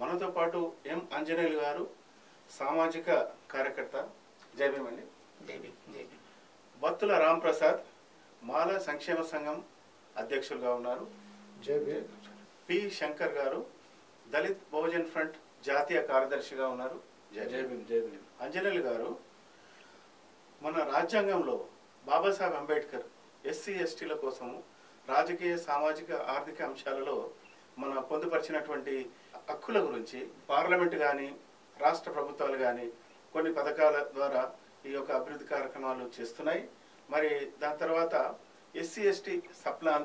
మనతో పాటు ఎం అంజనేయులు గారు సామాజిక కార్యకర్త జైభీమండి జైబీ జైబీ బత్తుల రాంప్రసాద్ మాల సంక్షేమ సంఘం అధ్యక్షులుగా ఉన్నారు పి శంకర్ గారు దళిత్ బహుజన్ ఫ్రంట్ జాతీయ కార్యదర్శిగా ఉన్నారు జై భీమ్. జైబీ జైబీ అంజనేయులు గారు మన రాజ్యాంగంలో బాబాసాహెబ్ అంబేద్కర్ ఎస్సీ ఎస్టీల కోసము రాజకీయ సామాజిక ఆర్థిక అంశాలలో మన పొందుపరిచినటువంటి హక్కుల గురించి పార్లమెంట్ కానీ రాష్ట్ర ప్రభుత్వాలు కానీ కొన్ని పథకాల ద్వారా ఈ యొక్క అభివృద్ధి కార్యక్రమాలు చేస్తున్నాయి మరి దాని తర్వాత ఎస్సీ ఎస్టీ సప్లాన్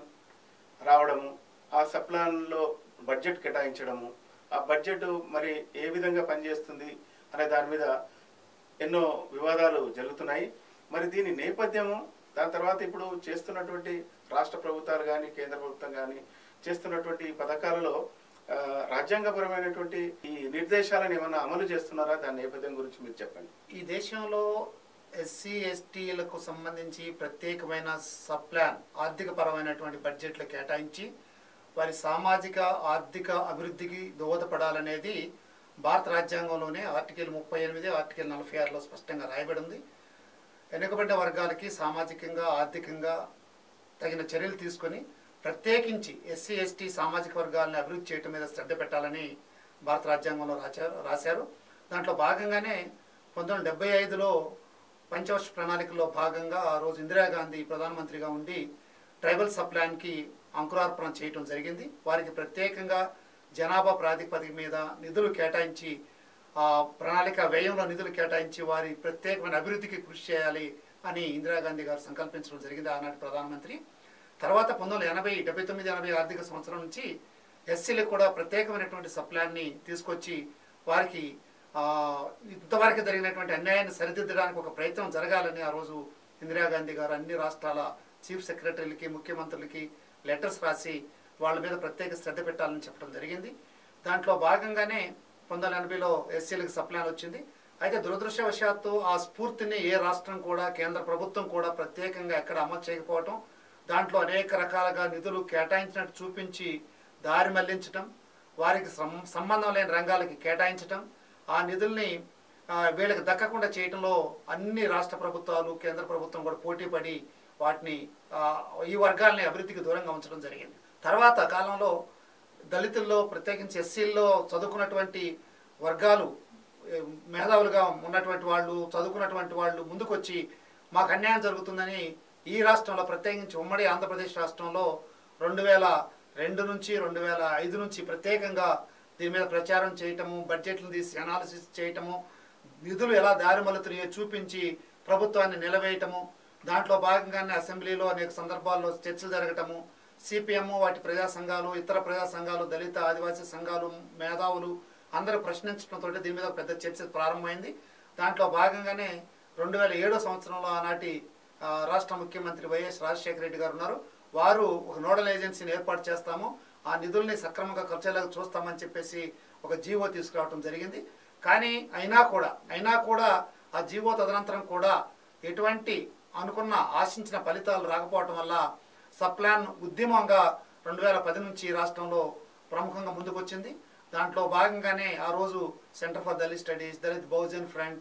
రావడము ఆ సప్లాన్లో బడ్జెట్ కేటాయించడము ఆ బడ్జెట్ మరి ఏ విధంగా పనిచేస్తుంది అనే దాని మీద ఎన్నో వివాదాలు జరుగుతున్నాయి మరి దీని నేపథ్యము దాని తర్వాత ఇప్పుడు చేస్తున్నటువంటి రాష్ట్ర ప్రభుత్వాలు కానీ కేంద్ర ప్రభుత్వం కానీ చేస్తున్నటువంటి ఈ పథకాలలో ఆ, రాజ్యాంగపరమైనటువంటి ఈ నిర్దేశాలను ఏమైనా అమలు చేస్తున్నారా దాని నేపథ్యం గురించి మీరు చెప్పండి ఈ దేశంలో ఎస్సీ ఎస్టీలకు సంబంధించి ప్రత్యేకమైన సప్లాన్ ఆర్థిక పరమైనటువంటి బడ్జెట్లు కేటాయించి వారి సామాజిక ఆర్థిక అభివృద్ధికి దోహదపడాలనేది భారత రాజ్యాంగంలోనే ఆర్టికల్ ముప్పై ఎనిమిది ఆర్టికల్ నలభై ఆరులో స్పష్టంగా రాయబడి ఉంది వెనుకబడ్డ వర్గాలకి సామాజికంగా ఆర్థికంగా తగిన చర్యలు తీసుకొని ప్రత్యేకించి ఎస్సీ ఎస్టీ సామాజిక వర్గాలను అభివృద్ధి చేయటం మీద శ్రద్ధ పెట్టాలని భారత రాజ్యాంగంలో రాశారు రాశారు దాంట్లో భాగంగానే పంతొమ్మిది వందల డెబ్బై ఐదులో పంచవర్ష ప్రణాళికలో భాగంగా ఆ రోజు ఇందిరాగాంధీ ప్రధానమంత్రిగా ఉండి ట్రైబల్ సప్లాన్కి అంకురార్పణ చేయటం జరిగింది వారికి ప్రత్యేకంగా జనాభా ప్రాతిపదిక మీద నిధులు కేటాయించి ఆ ప్రణాళిక వ్యయంలో నిధులు కేటాయించి వారి ప్రత్యేకమైన అభివృద్ధికి కృషి చేయాలి అని ఇందిరాగాంధీ గారు సంకల్పించడం జరిగింది ఆనాటి ప్రధానమంత్రి తర్వాత పంతొమ్మిది వందల ఎనభై డెబ్బై తొమ్మిది ఎనభై ఆర్థిక సంవత్సరం నుంచి ఎస్సీలకు కూడా ప్రత్యేకమైనటువంటి సప్లాన్ని తీసుకొచ్చి వారికి ఆ, ఇంతవరకు జరిగినటువంటి అన్యాయాన్ని సరిదిద్దడానికి ఒక ప్రయత్నం జరగాలని ఆ రోజు ఇందిరాగాంధీ గారు అన్ని రాష్ట్రాల చీఫ్ సెక్రటరీలకి ముఖ్యమంత్రులకి లెటర్స్ రాసి వాళ్ళ మీద ప్రత్యేక శ్రద్ధ పెట్టాలని చెప్పడం జరిగింది దాంట్లో భాగంగానే పంతొమ్మిది వందల ఎనభైలో ఎస్సీలకు సప్లాన్ వచ్చింది అయితే దురదృష్టవశాత్తు ఆ స్ఫూర్తిని ఏ రాష్ట్రం కూడా కేంద్ర ప్రభుత్వం కూడా ప్రత్యేకంగా ఎక్కడ అమలు చేయకపోవటం దాంట్లో అనేక రకాలుగా నిధులు కేటాయించినట్టు చూపించి దారి మళ్లించటం వారికి సం- సంబంధం లేని రంగాలకి కేటాయించటం ఆ నిధుల్ని ఆ, వీళ్ళకి దక్కకుండా చేయటంలో అన్ని రాష్ట్ర ప్రభుత్వాలు కేంద్ర ప్రభుత్వం కూడా పోటీ పడి వాటిని ఆ, ఈ వర్గాల్ని అభివృద్ధికి దూరంగా ఉంచడం జరిగింది తర్వాత కాలంలో దళితుల్లో ప్రత్యేకించి ఎస్సీల్లో చదువుకున్నటువంటి వర్గాలు ఏ, మేధావులుగా ఉన్నటువంటి వాళ్ళు చదువుకున్నటువంటి వాళ్ళు ముందుకొచ్చి మాకు అన్యాయం జరుగుతుందని ఈ రాష్ట్రంలో ప్రత్యేకించి ఉమ్మడి ఆంధ్రప్రదేశ్ రాష్ట్రంలో రెండు వేల రెండు నుంచి రెండు వేల ఐదు నుంచి ప్రత్యేకంగా దీని మీద ప్రచారం చేయటము బడ్జెట్లు తీసి అనాలిసిస్ చేయటము నిధులు ఎలా దారి మలుతున్నాయో చూపించి ప్రభుత్వాన్ని నిలవేయటము దాంట్లో భాగంగానే అసెంబ్లీలో అనేక సందర్భాల్లో చర్చలు జరగటము సిపిఎం వాటి ప్రజా సంఘాలు ఇతర ప్రజా సంఘాలు దళిత ఆదివాసీ సంఘాలు మేధావులు అందరూ ప్రశ్నించడంతో దీని మీద ఒక పెద్ద చర్చ ప్రారంభమైంది దాంట్లో భాగంగానే రెండు వేల ఏడో సంవత్సరంలో ఆనాటి ఆ, రాష్ట్ర ముఖ్యమంత్రి వైఎస్ రాజశేఖర రెడ్డి గారు ఉన్నారు వారు ఒక నోడల్ ఏజెన్సీని ఏర్పాటు చేస్తాము ఆ నిధుల్ని సక్రమంగా ఖర్చులాగా చూస్తామని చెప్పేసి ఒక జీవో తీసుకురావడం జరిగింది కానీ అయినా కూడా అయినా కూడా ఆ జీవో తదనంతరం కూడా ఎటువంటి అనుకున్న ఆశించిన ఫలితాలు రాకపోవటం వల్ల సప్లాన్ ఉద్యమంగా రెండు వేల పది నుంచి రాష్ట్రంలో ప్రముఖంగా ముందుకొచ్చింది దాంట్లో భాగంగానే ఆ రోజు centre for Dalit studies Dalit Bahujan front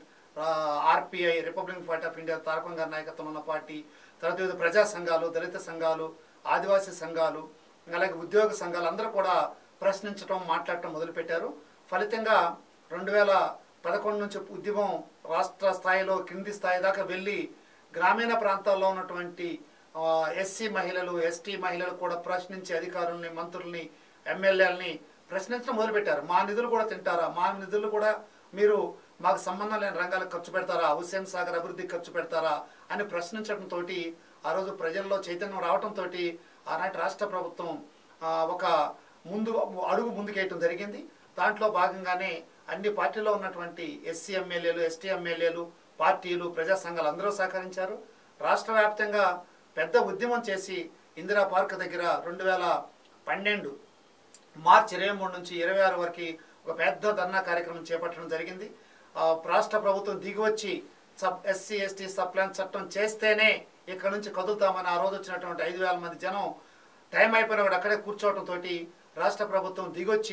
RPI republican party of India Tarakam గారి నాయకత్వం ఉన్న పార్టీ తర్వాత వివిధ ప్రజా సంఘాలు దళిత సంఘాలు ఆదివాసీ సంఘాలు అలాగే ఉద్యోగ సంఘాలు అందరూ కూడా ప్రశ్నించడం మాట్లాడటం మొదలుపెట్టారు ఫలితంగా రెండు వేల పదకొండు నుంచి ఉద్యమం రాష్ట్ర స్థాయిలో కింది స్థాయి దాకా వెళ్ళి గ్రామీణ ప్రాంతాల్లో ఉన్నటువంటి ఎస్సీ మహిళలు ఎస్టీ మహిళలు కూడా ప్రశ్నించి అధికారుల్ని మంత్రుల్ని ఎమ్మెల్యేలని ప్రశ్నించడం మొదలుపెట్టారు మా నిధులు కూడా తింటారా మా నిధులు కూడా మీరు మాకు సంబంధం లేని రంగాలకు ఖర్చు పెడతారా హుస్సేన్ సాగర్ అభివృద్ధికి ఖర్చు పెడతారా అని ప్రశ్నించడంతో ఆ రోజు ప్రజల్లో చైతన్యం రావడంతో ఆనాటి రాష్ట్ర ప్రభుత్వం ఆ, ఒక ముందు అడుగు ముందుకేయటం జరిగింది దాంట్లో భాగంగానే అన్ని పార్టీలో ఉన్నటువంటి ఎస్సీ ఎమ్మెల్యేలు ఎస్టీ ఎమ్మెల్యేలు పార్టీలు ప్రజా సంఘాలు అందరూ సహకరించారు రాష్ట్ర వ్యాప్తంగా పెద్ద ఉద్యమం చేసి ఇందిరా పార్క్ దగ్గర రెండు వేల పన్నెండు మార్చి ఇరవై మూడు నుంచి ఇరవై ఆరు వరకు ఒక పెద్ద ధర్నా కార్యక్రమం చేపట్టడం జరిగింది ఆ, రాష్ట్ర ప్రభుత్వం దిగివచ్చి సబ్ ఎస్సీ ఎస్టీ సప్లాన్ చట్టం చేస్తేనే ఇక్కడ నుంచి కదులుతామని ఆ రోజు వచ్చినటువంటి ఐదు వేల మంది జనం టైం అయిపోయినా కూడా అక్కడే కూర్చోవడంతో రాష్ట్ర ప్రభుత్వం దిగొచ్చి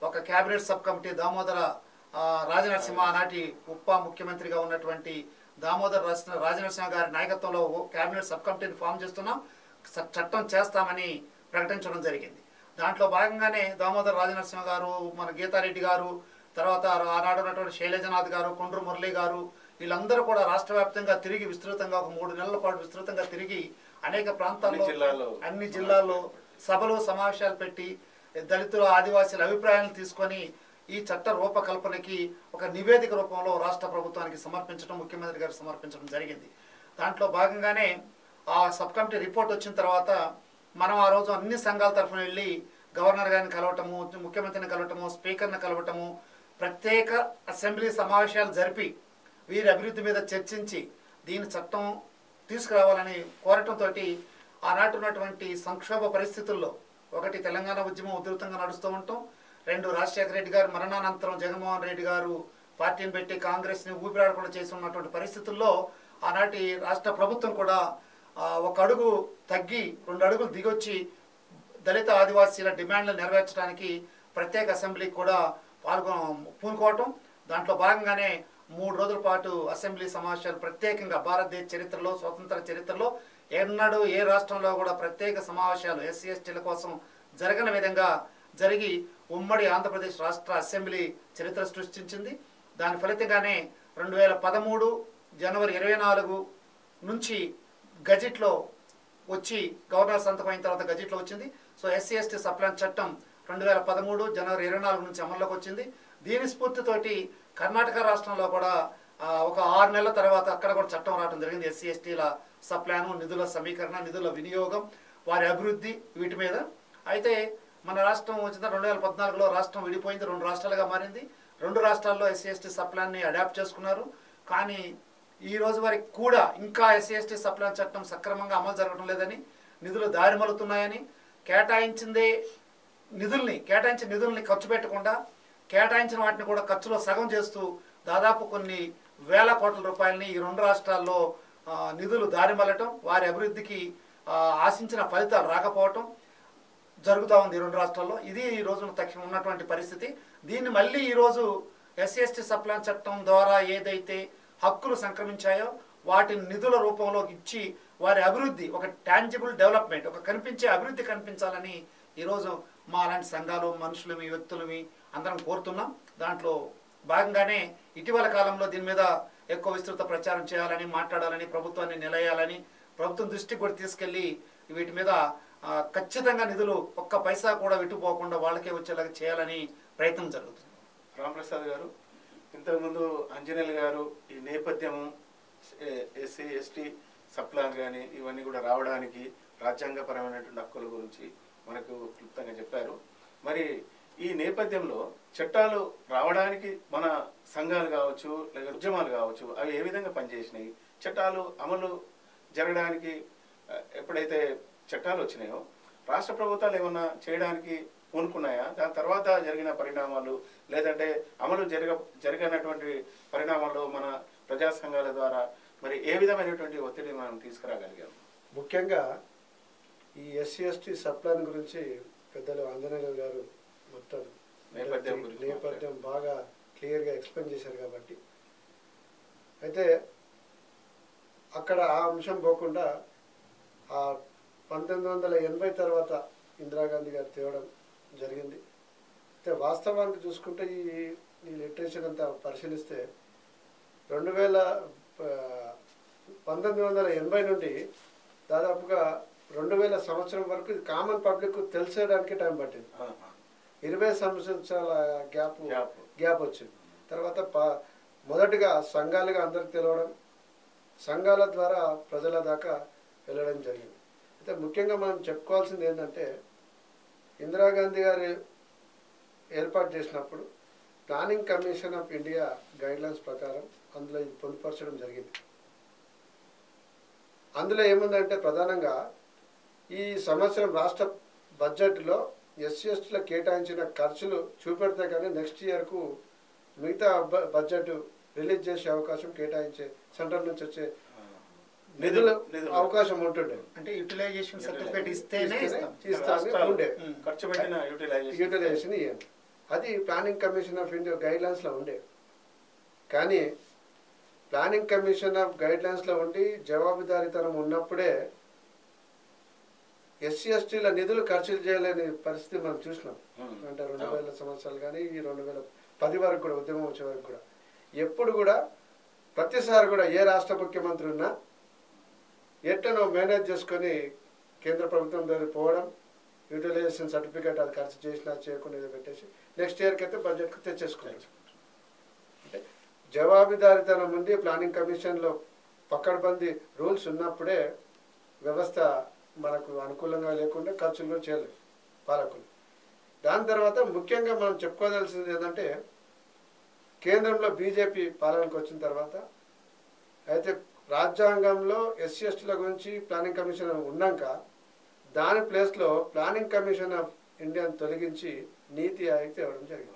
ఒక కేబినెట్ సబ్ కమిటీ దామోదర ఆ, రాజనరసింహ ఆనాటి ఉప ముఖ్యమంత్రిగా ఉన్నటువంటి దామోదర రాజ- రాజనరసింహ గారి నాయకత్వంలో ఓ కేబినెట్ సబ్ కమిటీని ఫామ్ చేస్తున్నాం స- చట్టం చేస్తామని ప్రకటించడం జరిగింది దాంట్లో భాగంగానే దామోదర రాజనరసింహ గారు మన గీతారెడ్డి గారు తర్వాత ఆనాడు ఉన్నటువంటి శైలజనాథ్ గారు కొండ్రు మురళి గారు వీళ్ళందరూ కూడా రాష్ట్ర వ్యాప్తంగా తిరిగి విస్తృతంగా ఒక మూడు నెలల పాటు విస్తృతంగా తిరిగి అనేక ప్రాంతాల్లో అన్ని జిల్లాల్లో అన్ని జిల్లాల్లో సభలు సమావేశాలు పెట్టి దళితుల ఆదివాసీల అభిప్రాయాలను తీసుకొని ఈ చట్ట రూపకల్పనకి ఒక నివేదిక రూపంలో రాష్ట్ర ప్రభుత్వానికి సమర్పించడం ముఖ్యమంత్రి గారు సమర్పించడం జరిగింది దాంట్లో భాగంగానే ఆ సబ్ కమిటీ రిపోర్ట్ వచ్చిన తర్వాత మనం ఆ రోజు అన్ని సంఘాల తరఫున వెళ్ళి గవర్నర్ గారిని కలవటము ముఖ్యమంత్రిని కలవటము స్పీకర్ని కలవటము ప్రత్యేక అసెంబ్లీ సమావేశాలు జరిపి వీరి అభివృద్ధి మీద చర్చించి దీని చట్టం తీసుకురావాలని కోరటంతో ఆనాటి ఉన్నటువంటి సంక్షోభ పరిస్థితుల్లో ఒకటి తెలంగాణ ఉద్యమం ఉధృతంగా నడుస్తూ ఉంటాం రెండు రాజశేఖర రెడ్డి గారు మరణానంతరం జగన్మోహన్ రెడ్డి గారు పార్టీని పెట్టి కాంగ్రెస్ని ఊపిరాడకుండా చేసి ఉన్నటువంటి పరిస్థితుల్లో ఆనాటి రాష్ట్ర ప్రభుత్వం కూడా ఆ, ఒక అడుగు తగ్గి రెండు అడుగులు దిగొచ్చి దళిత ఆదివాసీల డిమాండ్లు నెరవేర్చడానికి ప్రత్యేక అసెంబ్లీకి కూడా పాల్గొ పూనుకోవటం దాంట్లో భాగంగానే మూడు రోజుల పాటు అసెంబ్లీ సమావేశాలు ప్రత్యేకంగా భారతదేశ చరిత్రలో స్వతంత్ర చరిత్రలో ఎన్నడూ ఏ రాష్ట్రంలో కూడా ప్రత్యేక సమావేశాలు ఎస్సీ ఎస్టీల కోసం జరగని విధంగా జరిగి ఉమ్మడి ఆంధ్రప్రదేశ్ రాష్ట్ర అసెంబ్లీ చరిత్ర సృష్టించింది దాని ఫలితంగానే రెండు వేల పదమూడు జనవరి ఇరవై నాలుగు నుంచి గజెట్లో వచ్చి గవర్నర్ సంతకం అయిన తర్వాత గజెట్లో వచ్చింది సో ఎస్సీ ఎస్టీ సప్లాన్ చట్టం రెండు వేల పదమూడు జనవరి ఇరవై నాలుగు నుంచి అమల్లోకి వచ్చింది దీని స్ఫూర్తితోటి కర్ణాటక రాష్ట్రంలో కూడా ఆ, ఒక ఆరు నెలల తర్వాత అక్కడ కూడా చట్టం రావడం జరిగింది ఎస్సీ ఎస్టీల సప్లాను నిధుల సమీకరణ నిధుల వినియోగం వారి అభివృద్ధి వీటి మీద అయితే మన రాష్ట్రం వచ్చిన రెండు వేల పద్నాలుగులో రాష్ట్రం విడిపోయింది రెండు రాష్ట్రాలుగా మారింది రెండు రాష్ట్రాల్లో ఎస్సీ ఎస్టీ సప్లాన్ని అడాప్ట్ చేసుకున్నారు కానీ ఈ రోజు వరకు కూడా ఇంకా ఎస్సీ ఎస్టీ సప్లాన్ చట్టం సక్రమంగా అమలు జరగడం లేదని నిధులు దారిమలుతున్నాయని కేటాయించిందే నిధుల్ని కేటాయించిన నిధుల్ని ఖర్చు పెట్టకుండా కేటాయించిన వాటిని కూడా ఖర్చులో సగం చేస్తూ దాదాపు కొన్ని వేల కోట్ల రూపాయలని ఈ రెండు రాష్ట్రాల్లో ఆ, నిధులు దారిమల్లటం వారి అభివృద్ధికి ఆ, ఆశించిన ఫలితాలు రాకపోవటం జరుగుతూ ఉంది ఈ రెండు రాష్ట్రాల్లో ఇది ఈ రోజున తక్షణం ఉన్నటువంటి పరిస్థితి దీన్ని మళ్ళీ ఈరోజు ఎస్సీ ఎస్టీ సప్లాన్ చట్టం ద్వారా ఏదైతే హక్కులు సంక్రమించాయో వాటిని నిధుల రూపంలో ఇచ్చి వారి అభివృద్ధి ఒక టాంజిబుల్ డెవలప్మెంట్ ఒక కనిపించే అభివృద్ధి కనిపించాలని ఈరోజు మా అలాంటి సంఘాలు మనుషులమి వ్యక్తులమి అందరం కోరుతున్నాం దాంట్లో భాగంగానే ఇటీవల కాలంలో దీని మీద ఎక్కువ విస్తృత ప్రచారం చేయాలని మాట్లాడాలని ప్రభుత్వాన్ని నిలయాలని ప్రభుత్వం దృష్టికి కూడా తీసుకెళ్లి వీటి మీద ఆ, ఖచ్చితంగా నిధులు ఒక్క పైసా కూడా విట్టుపోకుండా వాళ్ళకే వచ్చేలాగా చేయాలని ప్రయత్నం జరుగుతుంది రామప్రసాద్ గారు ఇంతకుముందు అంజనేయులు గారు ఈ నేపథ్యము ఎస్సీ ఎస్టీ సప్లాన్ కానీ ఇవన్నీ కూడా రావడానికి రాజ్యాంగపరమైనటువంటి హక్కుల గురించి మనకు క్లుప్తంగా చెప్పారు మరి ఈ నేపథ్యంలో చట్టాలు రావడానికి మన సంఘాలు కావచ్చు లేదా ఉద్యమాలు కావచ్చు అవి ఏ విధంగా పనిచేసినాయి చట్టాలు అమలు జరగడానికి ఆ, ఎప్పుడైతే చట్టాలు వచ్చినాయో రాష్ట్ర ప్రభుత్వాలు ఏమన్నా చేయడానికి పూనుకున్నాయా దాని తర్వాత జరిగిన పరిణామాలు లేదంటే అమలు జరగ జరగనటువంటి పరిణామాలు మన ప్రజా సంఘాల ద్వారా మరి ఏ విధమైనటువంటి ఒత్తిడి మనం తీసుకురాగలిగాం ముఖ్యంగా ఈ ఎస్సీ ఎస్టీ సప్లాన్ గురించి పెద్దలు ఆంజనేయులు గారు మొత్తం నేపథ్యం గురించి నేపథ్యం బాగా క్లియర్గా ఎక్స్ప్లెయిన్ చేశారు కాబట్టి అయితే అక్కడ ఆ అంశం పోకుండా ఆ పంతొమ్మిది వందల ఎనభై తర్వాత ఇందిరాగాంధీ గారు తేవడం జరిగింది అయితే వాస్తవానికి చూసుకుంటే ఈ ఈ లిటరేచర్ అంతా పరిశీలిస్తే రెండు వేల ఆ, పంతొమ్మిది వందల ఎనభై నుండి దాదాపుగా రెండు వేల సంవత్సరం వరకు ఇది కామన్ పబ్లిక్ తెలిసేయడానికి టైం పట్టింది ఆహా. ఇరవై సంవత్సరాల గ్యాప్ గ్యాప్. గ్యాప్ వచ్చింది తర్వాత ప మొదటిగా సంఘాలుగా అందరికి తెలవడం సంఘాల ద్వారా ప్రజల దాకా వెళ్ళడం జరిగింది అయితే ముఖ్యంగా మనం చెప్పుకోవాల్సింది ఏంటంటే ఇందిరాగాంధీ గారు ఏర్పాటు చేసినప్పుడు planning commission of India guidelines ప్రకారం అందులో ఇది పొందుపరచడం జరిగింది అందులో ఏముందంటే ప్రధానంగా ఈ సంవత్సరం రాష్ట్ర బడ్జెట్లో ఎస్సీ ఎస్టీలకు కేటాయించిన ఖర్చులు చూపెడితే కానీ నెక్స్ట్ ఇయర్కు మిగతా బ- బడ్జెట్ రిలీజ్ చేసే అవకాశం కేటాయించే సెంటర్ నుంచి వచ్చే నిధులు నిధులు. అవకాశం ఉంటుండే అంటే యూటిలైజేషన్ సర్టిఫికేట్ ఇస్తేనే ఇస్తేనే ఇస్తాం ఇస్తామని రాష్ట్రాలు ఉండే ఉం. ఖర్చు పెట్టిన యూటిలైజేషన్ యూటిలైజేషన్ ఇవ్వండి అది ప్లానింగ్ కమిషన్ ఆఫ్ ఇండియా గైడ్లైన్స్లో ఉండే కానీ ప్లానింగ్ కమిషన్ ఆఫ్ గైడ్లైన్స్లో ఉండి జవాబుదారీతనం ఉన్నప్పుడే ఎస్సీ ఎస్టీల నిధులు ఖర్చు చేయలేని పరిస్థితి మనం చూసినాం ఉమ్. అంటే రెండు అవును. వేల సంవత్సరాలు కానీ ఈ రెండు వేల పది వరకు కూడా ఉద్యమం వచ్చే వరకు కూడా ఎప్పుడు కూడా ప్రతిసారి కూడా ఏ రాష్ట్ర ముఖ్యమంత్రి ఉన్నా ఎట్టనో మేనేజ్ చేసుకొని కేంద్ర ప్రభుత్వం దగ్గర పోవడం యూటిలైజేషన్ సర్టిఫికేట్ అది ఖర్చు చేసినా చేయకుండా ఏదో పెట్టేసి నెక్స్ట్ ఇయర్కి అయితే బడ్జెట్కి తెచ్చేసుకుంటాం అంటే జవాబుదారితనం ఉంది ప్లానింగ్ కమిషన్లో పక్కడబంది రూల్స్ ఉన్నప్పుడే వ్యవస్థ మనకు అనుకూలంగా లేకుండా ఖర్చులు కూడా చేయలేదు పాలకులు దాని తర్వాత ముఖ్యంగా మనం చెప్పుకోవాల్సింది ఏంటంటే కేంద్రంలో బీజేపీ పాలనకు వచ్చిన తర్వాత అయితే రాజ్యాంగంలో ఎస్సీ ఎస్టీల గురించి ప్లానింగ్ కమిషన్ ఉన్నాక దాని ప్లేస్లో ప్లానింగ్ కమిషన్ ఆఫ్ ఇండియాను తొలగించి నీతి ఆయోగ్ తేవడం జరిగింది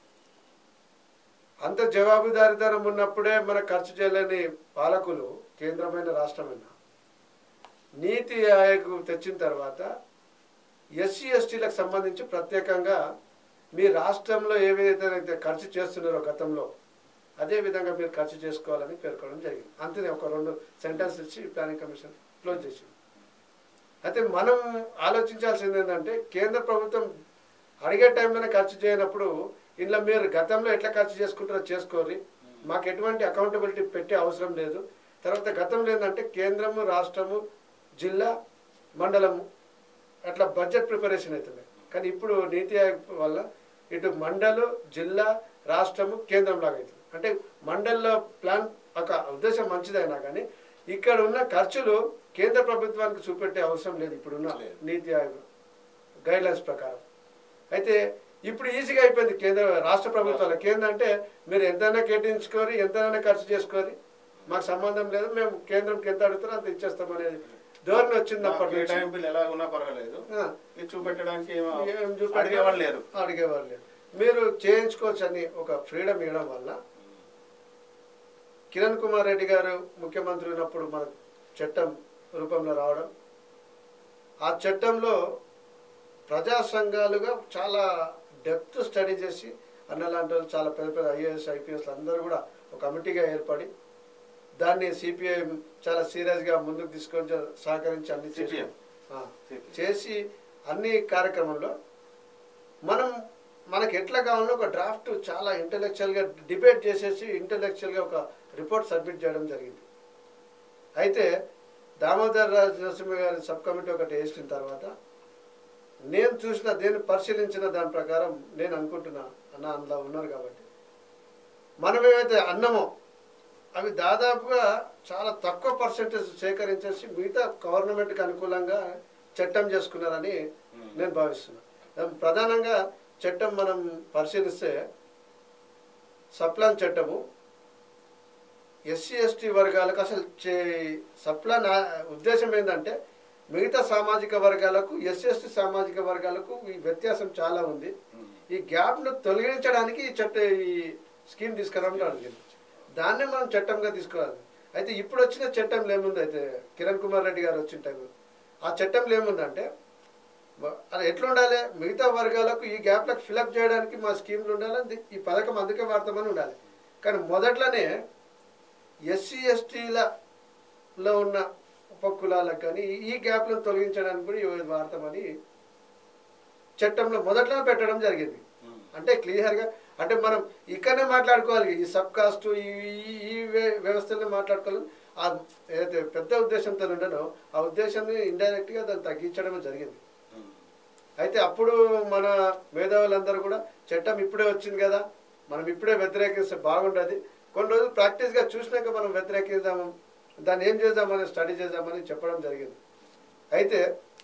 అంత జవాబుదారితనం ఉన్నప్పుడే మన ఖర్చు చేయలేని పాలకులు కేంద్రమైన రాష్ట్రమైన నీతి ఆయోగ్ తెచ్చిన తర్వాత ఎస్సీ ఎస్టీలకు సంబంధించి ప్రత్యేకంగా మీ రాష్ట్రంలో ఏవైతే అయితే ఖర్చు చేస్తున్నారో గతంలో అదే విధంగా మీరు ఖర్చు చేసుకోవాలని పేర్కొనడం జరిగింది అంతనే ఒక రెండు సెంటెన్స్ ఇచ్చి ప్లానింగ్ కమిషన్ క్లోజ్ చేసింది అయితే మనం ఆలోచించాల్సింది ఏంటంటే కేంద్ర ప్రభుత్వం అడిగే టైంలోనే ఖర్చు చేయనప్పుడు ఇలా మీరు గతంలో ఎట్లా ఖర్చు చేసుకుంటారో చేసుకోరి మాకు ఎటువంటి అకౌంటబిలిటీ పెట్టే అవసరం లేదు తర్వాత గతంలో ఏంటంటే కేంద్రము రాష్ట్రము జిల్లా మండలము అట్లా బడ్జెట్ ప్రిపరేషన్ అవుతుంది కానీ ఇప్పుడు నీతి ఆయోగ్ వల్ల ఇటు మండలు జిల్లా రాష్ట్రము కేంద్రం లాగా అవుతుంది అంటే మండల్లో ప్లాన్ ఒక ఉద్దేశం మంచిదైనా కానీ ఇక్కడ ఉన్న ఖర్చులు కేంద్ర ప్రభుత్వానికి చూపెట్టే అవసరం లేదు ఇప్పుడున్న లేదు. నీతి ఆయోగ్ గైడ్లైన్స్ ప్రకారం అయితే ఇప్పుడు ఈజీగా అయిపోయింది కేంద్ర రాష్ట్ర ప్రభుత్వాలు కేంద్రం అంటే మీరు ఎంతైనా కేటాయించుకోరి ఎంతైనా ఖర్చు చేసుకోరి మాకు సంబంధం లేదు మేము కేంద్రంకి ఎంత అడుగుతారో అంత ఇచ్చేస్తాం అనేది ధోరణి వచ్చింది అప్పటి నుంచి కేటాయింపులు ఎలా ఉన్నా పర్వాలేదు ఆ, ఇది చూపెట్టడానికి ఏమో ఏం చూపెట్టినా అడిగేవాళ్ళు లేరు అడిగేవాళ్ళు లేరు మీరు చేయించుకోవచ్చు అని ఒక ఫ్రీడమ్ ఇవ్వడం వల్ల కిరణ్ కుమార్ రెడ్డి గారు ముఖ్యమంత్రి ఉన్నప్పుడు మన చట్టం రూపంలో రావడం ఆ చట్టంలో ప్రజా సంఘాలుగా చాలా డెప్త్ స్టడీ చేసి అన్న లాంటి వాళ్ళు చాలా పెద్ద పెద్ద ఐఏఎస్ ఐపీఎస్ అందరూ కూడా ఒక కమిటీగా ఏర్పడి దాన్ని సిపిఐ చాలా సీరియస్గా ముందుకు తీసుకొని చ- సహకరించి అన్ని చేసి CPM. ఆ, చేసి అన్ని కార్యక్రమంలో మనం మనకి ఎట్లా కావాలో ఒక డ్రాఫ్ట్ చాలా ఇంటలెక్చువల్గా డిబేట్ చేసేసి ఇంటలెక్చువల్గా ఒక రిపోర్ట్ సబ్మిట్ చేయడం జరిగింది అయితే దామోదర్ రాజ్ నరసింహ గారి సబ్ కమిటీ ఒకటి వేసిన తర్వాత నేను చూసిన నేను పరిశీలించిన దాని ప్రకారం నేను అనుకుంటున్నా అన్న అందులో ఉన్నారు కాబట్టి మనం ఏమైతే అన్నమో అవి దాదాపుగా చాలా తక్కువ పర్సెంటేజ్ సేకరించేసి మిగతా గవర్నమెంట్కి అనుకూలంగా చట్టం చేసుకున్నారని నేను భావిస్తున్నాను ప్రధానంగా చట్టం మనం పరిశీలిస్తే సప్లాన్ చట్టము ఎస్సీ ఎస్టీ వర్గాలకు అసలు చే- సప్లాన్ ఆ- ఉద్దేశం ఏంటంటే మిగతా సామాజిక వర్గాలకు ఎస్సీ ఎస్టీ సామాజిక వర్గాలకు ఈ వ్యత్యాసం చాలా ఉంది ఈ గ్యాప్ను తొలగించడానికి ఈ చట్ట ఈ స్కీమ్ తీసుకురావడం జరిగింది దాన్నే మనం చట్టంగా తీసుకోవాలి అయితే ఇప్పుడు వచ్చిన చట్టంలో ఏముంది అయితే కిరణ్ కుమార్ రెడ్డి గారు వచ్చిన టైం ఆ చట్టంలో ఏముందంటే వ- అది ఎట్లా ఉండాలి మిగతా వర్గాలకు ఈ గ్యాప్లకు ఫిలప్ చేయడానికి మా స్కీమ్లు ఉండాలని ఈ పథకం అందుకే వాడతామని ఉండాలి కానీ మొదట్లోనే ఎస్సీ ఎస్టీలలో ఉన్న ఉపకులాలకు కానీ ఈ- ఈ గ్యాప్లను తొలగించడానికి కూడా ఇవి వాడతామని చట్టంలో మొదట్లో పెట్టడం జరిగింది అంటే క్లియర్గా అంటే మనం ఇక్కడనే మాట్లాడుకోవాలి ఈ సబ్ కాస్ట్ ఈ ఈ- ఈ వ్య- వ్యవస్థలో మాట్లాడుకోవాలి ఆ ఏదైతే పెద్ద ఉద్దేశంతో ఉండనో ఆ ఉద్దేశాన్ని ఇండైరెక్ట్గా దాన్ని తగ్గించడం జరిగింది అయితే అప్పుడు మన మేధావులందరూ కూడా చట్టం ఇప్పుడే వచ్చింది కదా మనం ఇప్పుడే వ్యతిరేకిస్తే బాగుండదు కొన్ని రోజులు ప్రాక్టీస్గా చూసినాక మనం వ్యతిరేకిద్దాము దాన్ని ఏం చేద్దామని స్టడీ చేద్దామని చెప్పడం జరిగింది అయితే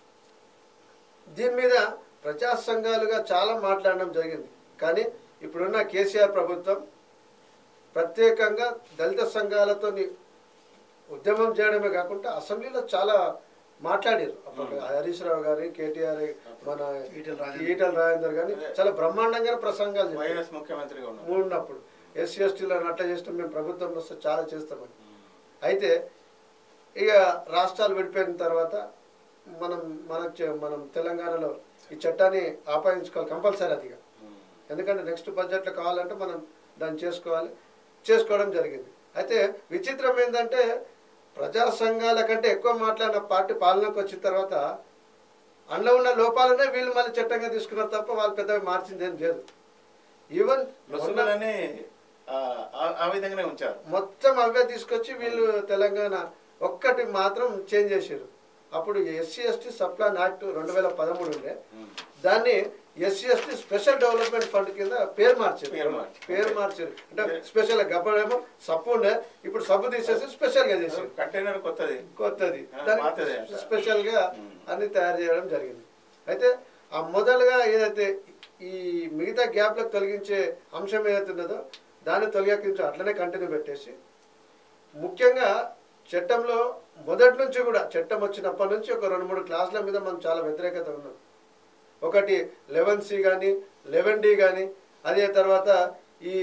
దీని మీద ప్రజా సంఘాలుగా చాలా మాట్లాడడం జరిగింది కానీ ఇప్పుడున్న కేసీఆర్ ప్రభుత్వం ప్రత్యేకంగా దళిత సంఘాలతో ఉద్యమం చేయడమే కాకుండా అసెంబ్లీలో చాలా మాట్లాడారు అప్పుడు హరీష్ రావు గారి కేటీఆర్ మన ఈటెల రాజేందర్. ఈటల రాజేందర్ గారి చాలా బ్రహ్మాండంగా ప్రసంగాలు చెప్పారు వైఎస్ ముఖ్యమంత్రిగా ఉన్నారు ఉన్నప్పుడు ఎస్సీ ఎస్టీలను అట్లా చేస్తాం మేము ప్రభుత్వంలో వస్తే చాలా చేస్తామని అయితే ఇక రాష్ట్రాలు విడిపోయిన తర్వాత మనం మన చ- మనం తెలంగాణలో ఈ చట్టాన్ని ఆపాదించుకోవాలి కంపల్సరీ అదిగా ఎందుకంటే నెక్స్ట్ బడ్జెట్లో కావాలంటే మనం దాన్ని చేసుకోవాలి చేసుకోవడం జరిగింది అయితే విచిత్రం ఏంటంటే ప్రజా సంఘాల కంటే ఎక్కువ మాట్లాడిన పార్టీ పాలనకు వచ్చిన తర్వాత అందులో ఉన్న లోపాలనే వీళ్ళు మళ్ళీ చట్టంగా తీసుకున్నారు తప్ప వాళ్ళు పెద్దగా మార్చింది ఏం లేదు ఈవెన్ మొన్న లొసుగులని ఆ, ఆ- ఆ విధంగానే ఉంచారు మొత్తం అవే తీసుకొచ్చి వీళ్ళు తెలంగాణ ఒక్కటి మాత్రం చేంజ్ చేశారు అప్పుడు ఎస్సీ ఎస్టీ సప్లాన్ యాక్ట్ రెండు వేల పదమూడు ఉండే దాన్ని SC ST special development fund కింద పేరు మార్చారు పేరు మార్చారు. పేరు మార్చారు అంటే స్పెషల్ గబ్బడేమో సబ్బు ఉండే ఇప్పుడు సబ్బు తీసేసి స్పెషల్ గా చేశారు కంటైనర్ కొత్తది కొత్తది ఆ, దాన్ని పాతదే అంట. స్పెషల్ గా ఉమ్. అన్ని తయారు చేయడం జరిగింది అయితే ఆ మొదలుగా ఏదైతే ఈ మిగతా గ్యాప్లకు తొలగించే అంశం ఏదైతే ఉన్నదో దాన్ని తొలగించి అట్లనే కంటిన్యూ పెట్టేసి ముఖ్యంగా చట్టంలో మొదటి నుంచి కూడా చట్టం వచ్చినప్పటి నుంచి ఒక రెండు మూడు క్లాసుల మీద మనం చాలా వ్యతిరేకత ఉన్నాం ఒకటి లెవెన్ సి కానీ లెవెన్ డి కానీ అదే తర్వాత ఈ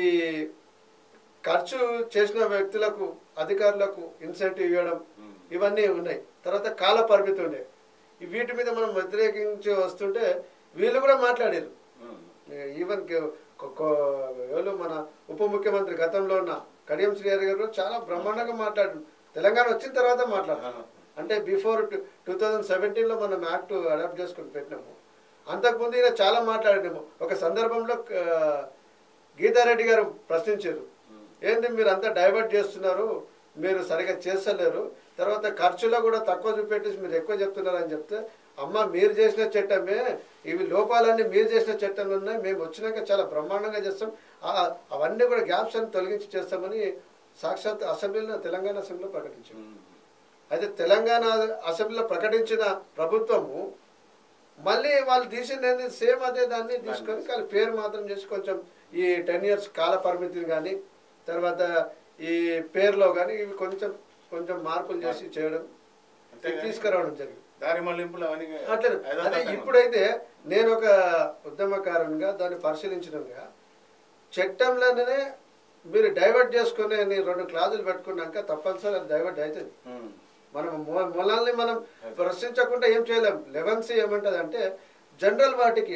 ఖర్చు చేసిన వ్యక్తులకు అధికారులకు ఇన్సెంటివ్ ఇవ్వడం ఇవన్నీ ఉన్నాయి తర్వాత కాల పరిమితి ఉండే ఈ వీటి మీద మనం వ్యతిరేకించి వస్తుంటే వీళ్ళు కూడా మాట్లాడారు ఈవెన్ కే- కొ- కొ- ఎవరు మన ఉప ముఖ్యమంత్రి గతంలో ఉన్న కడియం శ్రీహరి గారు కూడా చాలా బ్రహ్మాండంగా మాట్లాడారు తెలంగాణ వచ్చిన తర్వాత మాట్లాడారు అంటే బిఫోర్ టూ థౌజండ్ సెవెంటీన్లో మనం యాక్ట్ అడాప్ట్ చేసుకుని పెట్టినాము అంతకుముందు ఈయన చాలా మాట్లాడినాము ఒక సందర్భంలో ఆ, గీతారెడ్డి గారు ప్రశ్నించారు ఏంది మీరు అంతా డైవర్ట్ చేస్తున్నారు మీరు సరిగా చేస్తలేరు తర్వాత ఖర్చులో కూడా తక్కువ చూపెట్టేసి మీరు ఎక్కువ చెప్తున్నారు అని చెప్తే అమ్మ మీరు చేసిన చట్టమే ఇవి లోపాలన్నీ మీరు చేసిన చట్టంలో ఉన్నాయి మేము వచ్చినాక చాలా బ్రహ్మాండంగా చేస్తాం ఆ- అవన్నీ కూడా గ్యాప్స్ అని తొలగించి చేస్తామని సాక్షాత్ అసెంబ్లీలో తెలంగాణ అసెంబ్లీలో ప్రకటించారు అయితే తెలంగాణ అసెంబ్లీలో ప్రకటించిన ప్రభుత్వము మళ్ళీ వాళ్ళు తీసింది ఏంది సేమ్ అదే దాన్ని తీసుకొని కానీ పేరు మాత్రం చేసి కొంచెం ఈ టెన్ ఇయర్స్ కాల పరిమితిని కానీ తర్వాత ఈ పేరులో కానీ ఇవి కొంచెం కొంచెం మార్పులు చేసి చేయడం అంతేగాని తీసుకురావడం జరిగింది దారి మళ్లింపులు అవన్నీ అట్లనే ఏదో అదే రకంగా ఇప్పుడైతే నేను ఒక ఉద్యమకారునిగా దాన్ని పరిశీలించడంగా చట్టంలోనే మీరు డైవర్ట్ చేసుకునే నీ రెండు క్లాజులు పెట్టుకున్నాక తప్పనిసరి అది డైవర్ట్ అవుతుంది ఉమ్. మనం మొ- మొలాల్ని మనం ప్రశ్నించకుండా ఏం చేయలేం లెవెన్స్ ఏమంటది అంటే జనరల్ వాటికి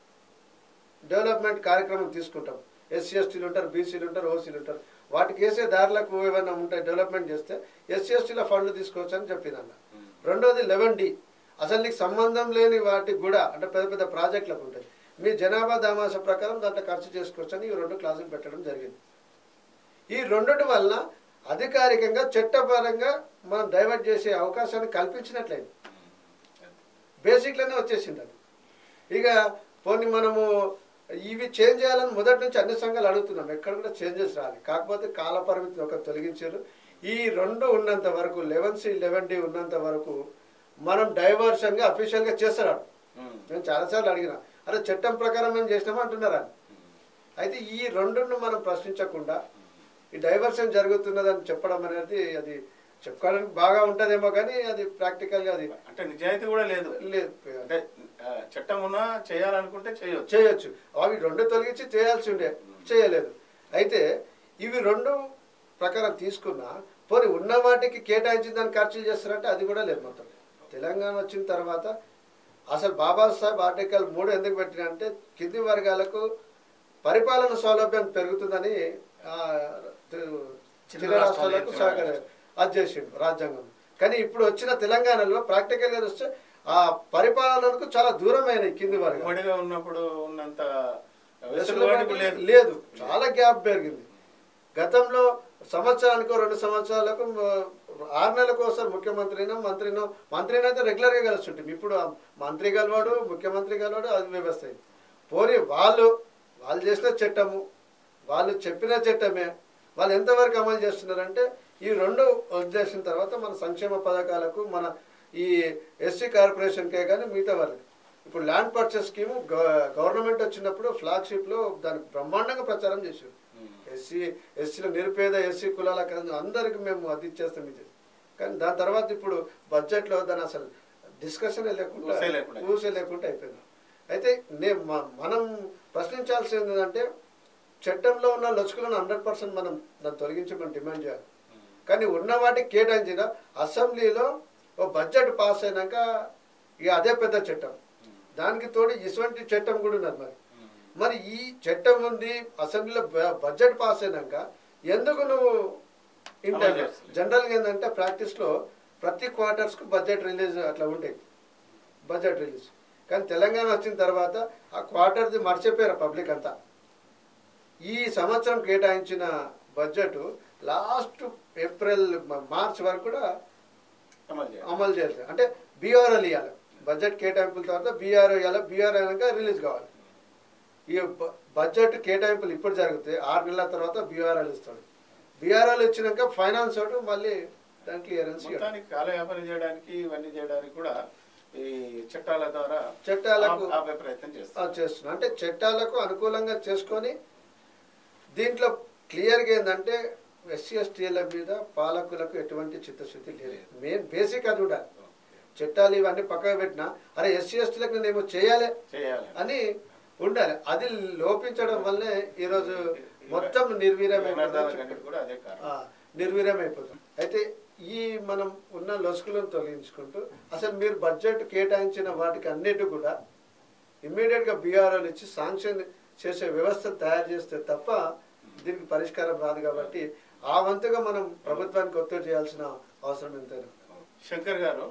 డెవలప్మెంట్ కార్యక్రమం తీసుకుంటాం ఎస్సీ ఎస్టీలు ఉంటారు బీసీలు ఉంటారు ఓసీలు ఉంటారు వాటికి వేసే దారులకు ఏమైనా ఉంటాయి డెవలప్మెంట్ చేస్తే ఎస్సీ ఎస్టీల ఫండ్లు తీసుకోవచ్చు అని చెప్పిందన్న రెండోది లెవెన్ డి అసలు నీకు సంబంధం లేని వాటికి కూడా అంటే పెద్ద పెద్ద ప్రాజెక్టులకు ఉంటాయి మీ జనాభా దామాస ప్రకారం దాంట్లో ఖర్చు చేసుకోవచ్చు అని ఈ రెండు క్లాసులు పెట్టడం జరిగింది ఈ రెండిటి వలన అధికారికంగా చట్టపరంగా మనం డైవర్ట్ చేసే అవకాశాన్ని కల్పించినట్లయింది బేసిక్లోనే వచ్చేసింది అది ఇక పోనీ మనము ఇవి చేంజ్ చేయాలని మొదటి నుంచి అన్ని సంఘాలు అడుగుతున్నాం ఎక్కడ కూడా చేంజెస్ రాలి కాకపోతే కాల పరిమితిని ఒక తొలగించారు ఈ రెండు ఉన్నంత వరకు లెవెన్ సి లెవెన్ డి ఉన్నంత వరకు మనం డైవర్షన్గా అఫీషియల్గా చేస్తాడు ఉమ్. నేను చాలాసార్లు అడిగిన అరే చట్టం ప్రకారం మేము చేసినామా అంటున్నారా అయితే ఈ రెండును మనం ప్రశ్నించకుండా ఈ డైవర్షన్ జరుగుతున్నదని చెప్పడం అనేది అది చెప్పుకోవడానికి బాగా ఉంటుందేమో కానీ అది ప్రాక్టికల్గా అది అంటే నిజాయితీ కూడా లేదు లేదు అంటే ఆ, చట్టం ఉన్నా చేయాలనుకుంటే చేయొచ్చు చేయొచ్చు అవి రెండు తొలగించి చేయాల్సి ఉండే చేయలేదు అయితే ఇవి రెండు ప్రకారం తీసుకున్నా పోనీ ఉన్న వాటికి కేటాయించిన దాన్ని ఖర్చులు చేస్తారంటే అది కూడా లేదు మొత్తం తెలంగాణ వచ్చిన తర్వాత అసలు బాబాసాహెబ్ ఆర్టికల్ మూడు ఎందుకు పెట్టినంటే కింది వర్గాలకు పరిపాలన సౌలభ్యం పెరుగుతుందని ఆ, చిన్న రాష్ట్రాలకు సహకర అది చేసిండు రాజ్యాంగం కానీ ఇప్పుడు వచ్చిన తెలంగాణలో ప్రాక్టికల్గా చూస్తే ఆ పరిపాలనకు చాలా దూరమైన ఈ కింది వర్గం ఉమ్మడిగా ఉన్నప్పుడు ఉన్నంత వెసులుబాటు ఇప్పుడు లేదు లేదు చాలా గ్యాప్ పెరిగింది గతంలో సంవత్సరానికి రెండు సంవత్సరాలకు మ- ఆరు నెలలకు ఒకసారి ముఖ్యమంత్రినో మంత్రినో మంత్రిని అయితే రెగ్యులర్గా కలుస్తుంటాం ఇప్పుడు ఆ మంత్రి గలవాడు ముఖ్యమంత్రి గలవాడు అది వ్యవస్థ అయింది పోనీ వాళ్ళు వాళ్ళు చేసిన చట్టము వాళ్ళు చెప్పిన చట్టమే వాళ్ళు ఎంతవరకు అమలు చేస్తున్నారంటే ఈ రెండు వదిలేసిన తర్వాత మన సంక్షేమ పథకాలకు మన ఈ ఎస్సీ కార్పొరేషన్కే కానీ మిగతా వాళ్ళకి ఇప్పుడు ల్యాండ్ పర్చేస్ స్కీమ్ గవర్నమెంట్ వచ్చినప్పుడు ఫ్లాగ్షిప్లో దానికి బ్రహ్మాండంగా ప్రచారం చేశారు ఎస్సీ ఎస్సీలో నిరుపేద ఎస్సీ కులాల కాదు అందరికి మేము అది ఇచ్చేస్తాం ఇది కానీ దాని తర్వాత ఇప్పుడు బడ్జెట్లో దాని అసలు డిస్కషన్ లేకుండా ఊసే లేకుండా. ఊసే లేకుండా అయిపోయింది అయితే నే మ- మనం ప్రశ్నించాల్సింది ఏంటంటే చట్టంలో ఉన్న లొచుకులను హండ్రెడ్ పర్సెంట్ మనం దాన్ని తొలగించమని డిమాండ్ చేయాలి కానీ ఉన్న వాటికి కేటాయించిన అసెంబ్లీలో ఓ బడ్జెట్ పాస్ అయినాక ఇక అదే పెద్ద చట్టం దానికి తోడు ఇటువంటి చట్టం కూడా ఉన్నది మరి మరి ఈ చట్టం ఉంది అసెంబ్లీలో బ- బడ్జెట్ పాస్ అయినాక ఎందుకు నువ్వు ఇంటర్ అమలు చేస్తలేదు. జనరల్గా ఏంటంటే ప్రాక్టీస్లో ప్రతి క్వార్టర్స్కు బడ్జెట్ రిలీజ్ అట్లా ఉంటాయి బడ్జెట్ రిలీజ్ కానీ తెలంగాణ వచ్చిన తర్వాత ఆ క్వార్టర్ది మర్చిపోయారు పబ్లిక్ అంతా ఈ సంవత్సరం కేటాయించిన బడ్జెట్ లాస్ట్ ఏప్రిల్ మ- మార్చ్ వరకు కూడా అమలు చేయాలి అమలు చేయాలి అంటే బీఆర్ఎల్ ఇవ్వాలి బడ్జెట్ కేటాయింపుల తర్వాత బీఆర్ ఇవ్వాలి బీఆర్ అయినాక రిలీజ్ కావాలి ఈ బ- బడ్జెట్ కేటాయింపులు ఇప్పుడు జరుగుతాయి ఆరు నెలల తర్వాత బీఆర్ఎల్ ఇస్తాడు బీఆర్ఎల్ ఇచ్చినాక ఫైనాన్స్ వాడు మళ్ళీ దాని క్లియరెన్స్ ఇవ్వాలి. మొత్తానికి కాలయాపన చేయడానికి ఇవన్నీ చేయడానికి కూడా ఈ చట్టాల ద్వారా చట్టాలకు- ఆపే ప్రయత్నం ఆ, చేస్తారు చేస్తున్నాం అంటే చట్టాలకు అనుకూలంగా చేసుకొని దీంట్లో క్లియర్గా ఏంటంటే ఎస్సీ ఎస్టీల మీద పాలకులకు ఎటువంటి చిత్తశుద్ధి లేదు మెయిన్ బేసిక్ అది ఉండాలి చట్టాలు ఇవన్నీ పక్కకు పెట్టినా అరే ఎస్సీ ఎస్టీలకు నేనేమో చేయాలి చేయాలి అని ఉండాలి అది లోపించడం వల్లే ఈరోజు మొత్తం నిర్వీర్యం వినోదాలకన్నిటి కూడా అదే కారణం నిర్వీర్యం అయిపోతుంది అయితే ఈ మనం ఉన్న లొసుకులను తొలగించుకుంటూ అసలు మీరు బడ్జెట్ కేటాయించిన వాటికి అన్నిటి కూడా ఇమ్మీడియట్గా బీఆర్ఎల్ ఇచ్చి శాంక్షన్ చేసే వ్యవస్థ తయారు చేస్తే తప్ప దీనికి పరిష్కారం రాదు కాబట్టి ఆ వంతుగా మనం ప్రభుత్వానికి ఒత్తిడి చేయాల్సిన అవసరం ఎంతైనా శంకర్ గారు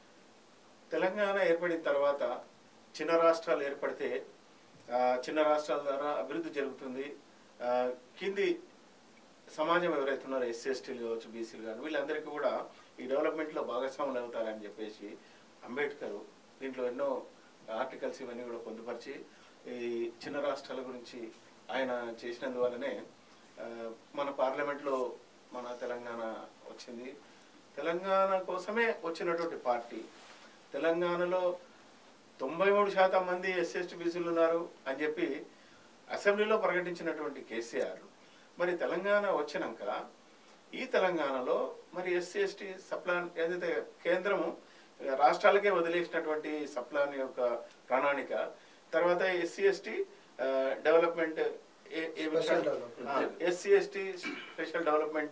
తెలంగాణ ఏర్పడిన తర్వాత చిన్న రాష్ట్రాలు ఏర్పడితే ఆ, చిన్న రాష్ట్రాల ద్వారా అభివృద్ధి జరుగుతుంది ఆ, కింది సమాజం ఎవరైతే ఉన్నారో ఎస్సీ ఎస్టీలు కావచ్చు బీసీలు కానీ వీళ్ళందరికీ కూడా ఈ డెవలప్మెంట్లో భాగస్వాములు అవుతారని చెప్పేసి అంబేద్కర్ దీంట్లో ఎన్నో ఆర్టికల్స్ ఇవన్నీ కూడా పొందుపరిచి ఈ చిన్న రాష్ట్రాల గురించి ఆయన చేసినందువల్లనే ఆ, మన పార్లమెంట్లో మన తెలంగాణ వచ్చింది తెలంగాణ కోసమే వచ్చినటువంటి పార్టీ తెలంగాణలో తొంభై మూడు శాతం మంది ఎస్సీ ఎస్టీ బీసీలు ఉన్నారు అని చెప్పి అసెంబ్లీలో ప్రకటించినటువంటి కేసీఆర్ మరి తెలంగాణ వచ్చినాక ఈ తెలంగాణలో మరి ఎస్సీ ఎస్టీ సప్లాన్ ఏదైతే కేంద్రము రాష్ట్రాలకే వదిలేసినటువంటి సప్లాన్ యొక్క ప్రణాళిక తర్వాత SC ST development Special development. SC ST special development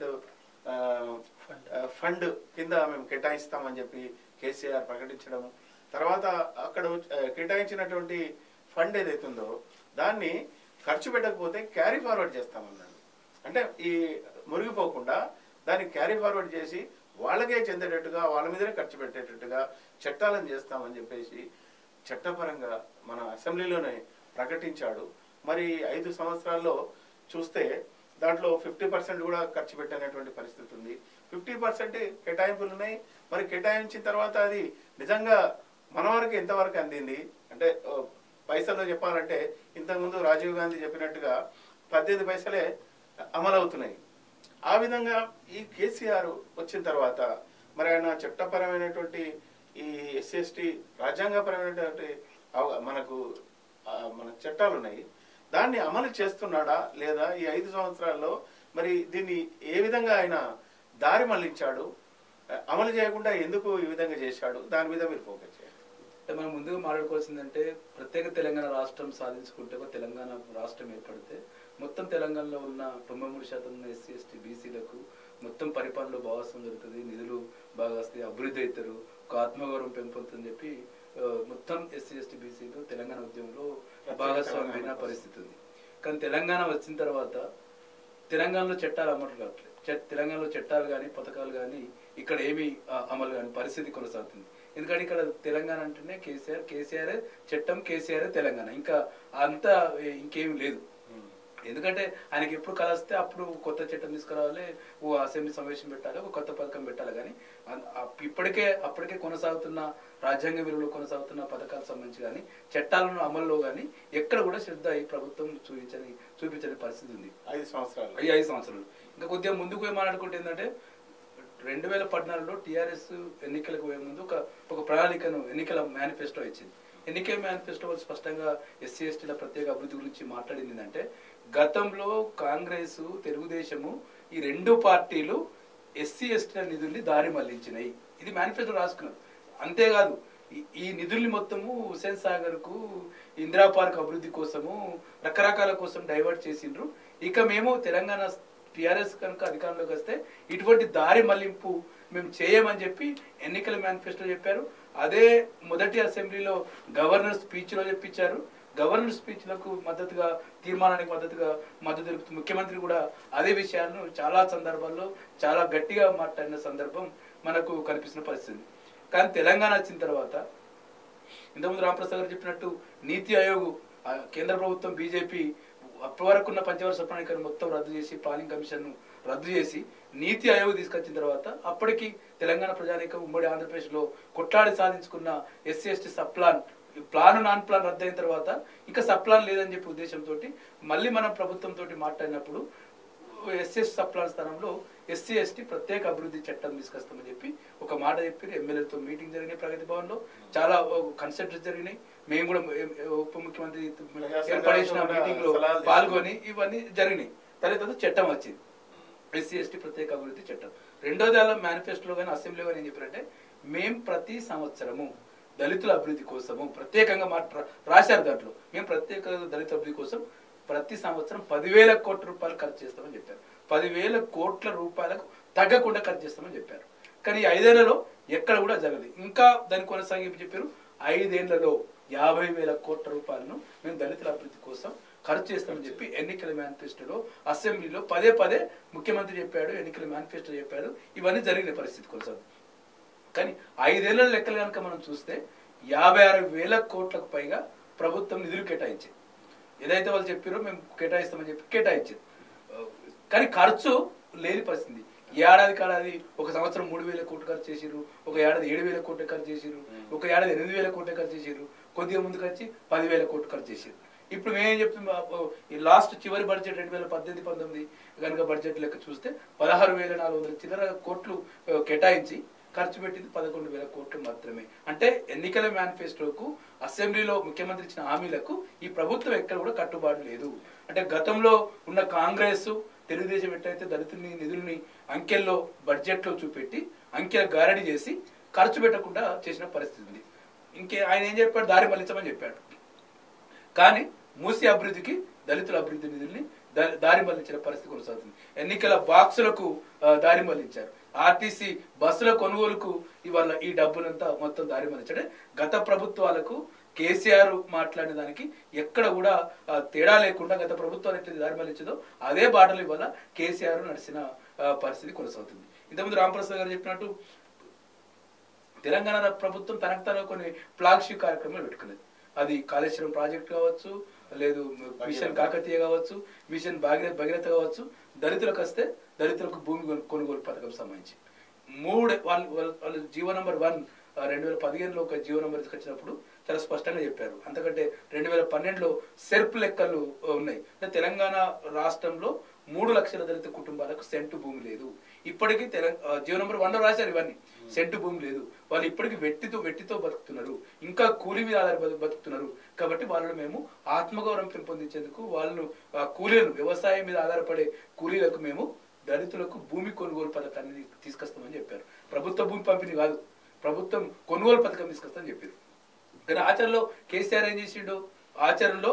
fund కింద మేము కేటాయిస్తామని చెప్పి కేసీఆర్ ప్రకటించడం తర్వాత అక్కడ వచ్చి- ఆ, కేటాయించినటువంటి ఫండ్ ఏదైతే ఉందో దాన్ని ఖర్చు పెట్టకపోతే క్యారీ ఫార్వర్డ్ చేస్తామన్నాడు అంటే ఈ మురిగిపోకుండా దాన్ని క్యారీ ఫార్వర్డ్ చేసి వాళ్ళకే చెందేటట్టుగా వాళ్ళ మీదనే ఖర్చు పెట్టేటట్టుగా చట్టాలను చేస్తామని చెప్పేసి చట్టపరంగా మన అసెంబ్లీలోనే ప్రకటించాడు మరి ఐదు సంవత్సరాల్లో చూస్తే దాంట్లో ఫిఫ్టీ పర్సెంట్ కూడా ఖర్చు పెట్టినటువంటి పరిస్థితి ఉంది ఫిఫ్టీ పర్సెంట్ కేటాయింపులు ఉన్నాయి మరి కేటాయించిన తర్వాత అది నిజంగా మన వరకు ఎంతవరకు అందింది అంటే ఓ, పైసల్లో చెప్పాలంటే ఇంతకుముందు రాజీవ్ గాంధీ చెప్పినట్టుగా పద్దెనిమిది పైసలే అమలవుతున్నాయి ఆ విధంగా ఈ కేసీఆర్ వచ్చిన తర్వాత మరి ఆయన చట్టపరమైనటువంటి ఈ ఎస్సీఎస్టీ రాజ్యాంగపరమైనటువంటి అవ- మనకు ఆ, మన చట్టాలు ఉన్నాయి దాన్ని అమలు చేస్తున్నాడా లేదా ఈ ఐదు సంవత్సరాల్లో మరి దీన్ని ఏ విధంగా ఆయన దారి మళ్లించాడు ఆ, అమలు చేయకుండా ఎందుకు ఈ విధంగా చేశాడు దాని మీద మీరు ఫోకస్ చేయాలి అంటే మనం ముందుగా మాట్లాడుకోవాల్సిందంటే ప్రత్యేక తెలంగాణ రాష్ట్రం సాధించుకుంటే ఒక తెలంగాణ రాష్ట్రం ఏర్పడితే మొత్తం తెలంగాణలో ఉన్న తొంభై మూడు శాతం ఉన్న ఎస్సీ ఎస్టీ బీసీలకు మొత్తం పరిపాలనలో భాగస్వామ్యం జరుగుతుంది నిధులు బాగా వస్తాయి అభివృద్ధి అవుతారు ఒక ఆత్మగౌరవం పెంపొందుతుందని చెప్పి ఆ, మొత్తం ఎస్సీ ఎస్టీ బీసీలు తెలంగాణ ఉద్యమంలో భాగస్వామ్యమైన పరిస్థితి ఉంది కానీ తెలంగాణ వచ్చిన తర్వాత తెలంగాణలో చట్టాలు అమలు కావట్లేదు చట్- తెలంగాణలో చట్టాలు కానీ పథకాలు కానీ ఇక్కడ ఏమీ ఆ, అమలు కాని పరిస్థితి కొనసాగుతుంది ఎందుకంటే ఇక్కడ తెలంగాణ అంటేనే కేసీఆర్ కేసీఆర్ చట్టం కేసీఆర్ తెలంగాణ ఇంకా అంతా ఏ- ఇంకేమీ లేదు ఎందుకంటే ఆయనకి ఎప్పుడు కలస్తే అప్పుడు కొత్త చట్టం తీసుకురావాలి ఓ అసెంబ్లీ సమావేశం పెట్టాలి ఒక కొత్త పథకం పెట్టాలి కానీ అన్- అప్- ఇప్పటికే అప్పటికే కొనసాగుతున్న రాజ్యాంగ విలువలో కొనసాగుతున్న పథకాలకు సంబంధించి కానీ చట్టాలను అమల్లో కానీ ఎక్కడ కూడా శ్రద్ధ ఈ ప్రభుత్వం చూపించని చూపించని పరిస్థితి ఉంది ఐదు సంవత్సరాలు ఈ ఐదు సంవత్సరాలు ఇంకా కొద్దిగా ముందుకు పోయి మాట్లాడుకుంటే ఏంటంటే రెండు వేల పద్నాలుగులో టీఆర్ఎస్ ఎన్నికలకు పోయే ముందు ఒక ఒక ప్రణాళికను ఎన్నికల మేనిఫెస్టో ఇచ్చింది ఎన్నికల మేనిఫెస్టో వాళ్ళు స్పష్టంగా ఎస్సీ ఎస్టీల ప్రత్యేక అభివృద్ధి గురించి మాట్లాడింది ఏంటంటే గతంలో కాంగ్రెస్ తెలుగుదేశము ఈ రెండు పార్టీలు ఎస్సీ ఎస్టీల నిధుల్ని దారి మళ్లించినాయి ఇది మేనిఫెస్టో రాసుకున్నారు అంతేకాదు ఈ- ఈ నిధుల్ని మొత్తము హుసేన్ సాగర్ కు ఇందిరా పార్క్ అభివృద్ధి కోసము రకరకాల కోసం డైవర్ట్ చేసిండ్రు ఇక మేము తెలంగాణ టిఆర్ఎస్ కనుక అధికారంలోకి వస్తే ఇటువంటి దారి మళ్లింపు మేము చేయమని చెప్పి ఎన్నికల మేనిఫెస్టో చెప్పారు అదే మొదటి అసెంబ్లీలో గవర్నర్ స్పీచ్లో చెప్పించారు గవర్నర్ స్పీచ్లకు మద్దతుగా తీర్మానానికి మద్దతుగా మద్దతు తెలుపుతూ ముఖ్యమంత్రి కూడా అదే విషయాలను చాలా సందర్భాల్లో చాలా గట్టిగా మాట్లాడిన సందర్భం మనకు కనిపిస్తున్న పరిస్థితి కానీ తెలంగాణ వచ్చిన తర్వాత ఇంతకుముందు రామప్రసాద్ గారు చెప్పినట్టు నీతి ఆయోగ్ ఆ, కేంద్ర ప్రభుత్వం బీజేపీ అప్పటి వరకు ఉన్న పంచవర్ష ప్రణాళికను మొత్తం రద్దు చేసి ప్లానింగ్ కమిషన్ను రద్దు చేసి నీతి ఆయోగ్ తీసుకొచ్చిన తర్వాత అప్పటికి తెలంగాణ ప్రజానీకం ఉమ్మడి ఆంధ్రప్రదేశ్లో కొట్లాడి సాధించుకున్న SC ST subplan plan non plan రద్దు అయిన తర్వాత ఇంకా సప్లాన్ లేదని చెప్పి ఉద్దేశంతో మళ్ళీ మనం ప్రభుత్వంతో మాట్లాడినప్పుడు ఎస్ఎస్ సప్లాన్ స్థానంలో ఎస్సీ ఎస్టీ ప్రత్యేక అభివృద్ధి చట్టం తీసుకొస్తామని చెప్పి ఒక మాట చెప్పి ఎమ్మెల్యేలతో మీటింగ్ జరిగినాయి ప్రగతి భవన్లో చాలా కన్సల్ట్స్ జరిగినాయి మేము కూడా ఎం- ఉప ముఖ్యమంత్రి ఏర్పాటు చేసిన మీటింగ్ లో సలహాలు తీసుకున్నాం. పాల్గొని ఇవన్నీ జరిగినాయి తర్వాత చట్టం వచ్చింది ఎస్సీ ఎస్టీ ప్రత్యేక అభివృద్ధి చట్టం రెండోది అలా మేనిఫెస్టోలో కానీ అసెంబ్లీలో కానీ ఏం చెప్పారంటే మేము ప్రతి సంవత్సరము దళితుల అభివృద్ధి కోసము ప్రత్యేకంగా మాట రాశారు దాంట్లో మేము ప్రత్యేక దళిత అభివృద్ధి కోసం ప్రతి సంవత్సరం పదివేల కోట్ల రూపాయలు ఖర్చు చేస్తామని చెప్పారు పదివేల కోట్ల రూపాయలకు తగ్గకుండా ఖర్చు చేస్తామని చెప్పారు కానీ ఈ ఐదేళ్లలో ఎక్కడ కూడా జరగలేదు ఇంకా దాని కొనసాగింపు చెప్పారు ఐదేళ్లలో యాభై వేల కోట్ల రూపాయలను మేము దళితుల అభివృద్ధి కోసం ఖర్చు చేస్తామని చెప్పి ఎన్నికల మేనిఫెస్టోలో అసెంబ్లీలో పదే పదే ముఖ్యమంత్రి చెప్పాడు ఎన్నికల మేనిఫెస్టో చెప్పాడు ఇవన్నీ జరిగిన పరిస్థితి కొనసాగు కానీ ఐదేళ్ల లెక్కలు కనుక మనం చూస్తే యాభై ఆరు వేల కోట్లకు పైగా ప్రభుత్వం నిధులు కేటాయించింది ఏదైతే వాళ్ళు చెప్పారో మేము కేటాయిస్తామని చెప్పి కేటాయించింది ఆ, కానీ ఖర్చు లేని పరిస్థితి ఈ ఏడాది కాడాది ఒక సంవత్సరం మూడు వేల కోట్లు ఖర్చు చేసిర్రు ఒక ఏడాది ఏడు వేల కోట్లు ఖర్చు చేసిర్రు ఒక ఏడాది ఎనిమిది వేల కోట్లు ఖర్చు చేసిర్రు కొద్దిగా ముందుకు వచ్చి పదివేల కోట్లు ఖర్చు చేసిర్రు ఇప్పుడు మేమేం చెప్తున్నాం ఆ, ఈ లాస్ట్ చివరి బడ్జెట్ రెండు వేల పద్దెనిమిది పంతొమ్మిది కనుక బడ్జెట్ లెక్క చూస్తే పదహారు వేల నాలుగు వందల చిల్లర కోట్లు ఆ, కేటాయించి ఖర్చు పెట్టింది పదకొండు వేల కోట్లు మాత్రమే అంటే ఎన్నికల మేనిఫెస్టోకు అసెంబ్లీలో ముఖ్యమంత్రి ఇచ్చిన హామీలకు ఈ ప్రభుత్వం ఎక్కడ కూడా కట్టుబాటు లేదు అంటే గతంలో ఉన్న కాంగ్రెస్ తెలుగుదేశం ఎట్లయితే దళితుల్ని నిధుల్ని అంకెల్లో బడ్జెట్లో చూపెట్టి అంకెల గారడి చేసి ఖర్చు పెట్టకుండా చేసిన పరిస్థితి ఉంది ఇంకే ఆయన ఏం చెప్పాడు దారి మళ్లించమని చెప్పాడు కానీ మూసి అభివృద్ధికి దళితుల అభివృద్ధి నిధుల్ని దా- దారి మళ్లించిన పరిస్థితి కొనసాగుతుంది ఎన్నికల బాక్సులకు ఆ, దారి మళ్లించారు ఆర్టీసీ బస్సుల కొనుగోలుకు ఇవాళ ఈ డబ్బులంతా మొత్తం దారి మళ్లించాడు గత ప్రభుత్వాలకు కేసీఆర్ మాట్లాడిన దానికి ఎక్కడ కూడా ఆ, తేడా లేకుండా గత ప్రభుత్వాలు ఎట్లా దారి మళ్లించదో అదే బాటలు ఇవాళ కేసీఆర్ నడిచిన ఆ, పరిస్థితి కొనసాగుతుంది ఇంతకుముందు రామప్రసాద్ గారు చెప్పినట్టు తెలంగాణ ప్రభుత్వం తనకు తన కొన్ని ఫ్లాగ్షిప్ కార్యక్రమాలు పెట్టుకునేది అది కాళేశ్వరం ప్రాజెక్ట్ కావచ్చు లేదు మిషన్ కాకతీయ కావచ్చు మిషన్ భాగీరథ భగీరథ కావచ్చు దళితులకు వస్తే దళితులకు భూమి కొను- కొనుగోలు పథకం సంబంధించి మూడు వాళ్ళు వాళ్ళ- వాళ్ళు జీవో నంబర్ వన్ రెండు వేల పదిహేనులో ఒక జీవో నంబర్ తీసుకొచ్చినప్పుడు చాలా స్పష్టంగా చెప్పారు అంతకంటే రెండు వేల పన్నెండులో సెర్ప్ లెక్కలు ఆ, ఉన్నాయి అంటే తెలంగాణ రాష్ట్రంలో మూడు లక్షల దళిత కుటుంబాలకు సెంటు భూమి లేదు ఇప్పటికీ తెలంగాణ జీవో నంబర్ వన్లో రాశారు ఇవన్నీ సెంటు భూమి లేదు వాళ్ళు ఇప్పటికి వెట్టితో వెట్టితో బతుకుతున్నారు ఇంకా కూలీ మీద ఆధారపడి బతుకుతున్నారు కాబట్టి వాళ్ళను మేము ఆత్మగౌరవం పెంపొందించేందుకు వాళ్ళను ఆ కూలీలను వ్యవసాయం మీద ఆధారపడే కూలీలకు మేము దళితులకు భూమి కొనుగోలు పథకాన్ని తీసుకొస్తామని చెప్పారు ప్రభుత్వ భూమి పంపిణీ కాదు ప్రభుత్వం కొనుగోలు పథకం తీసుకొస్తామని చెప్పారు కానీ ఆచరణలో కేసీఆర్ ఏం చేసిండు ఆచరణలో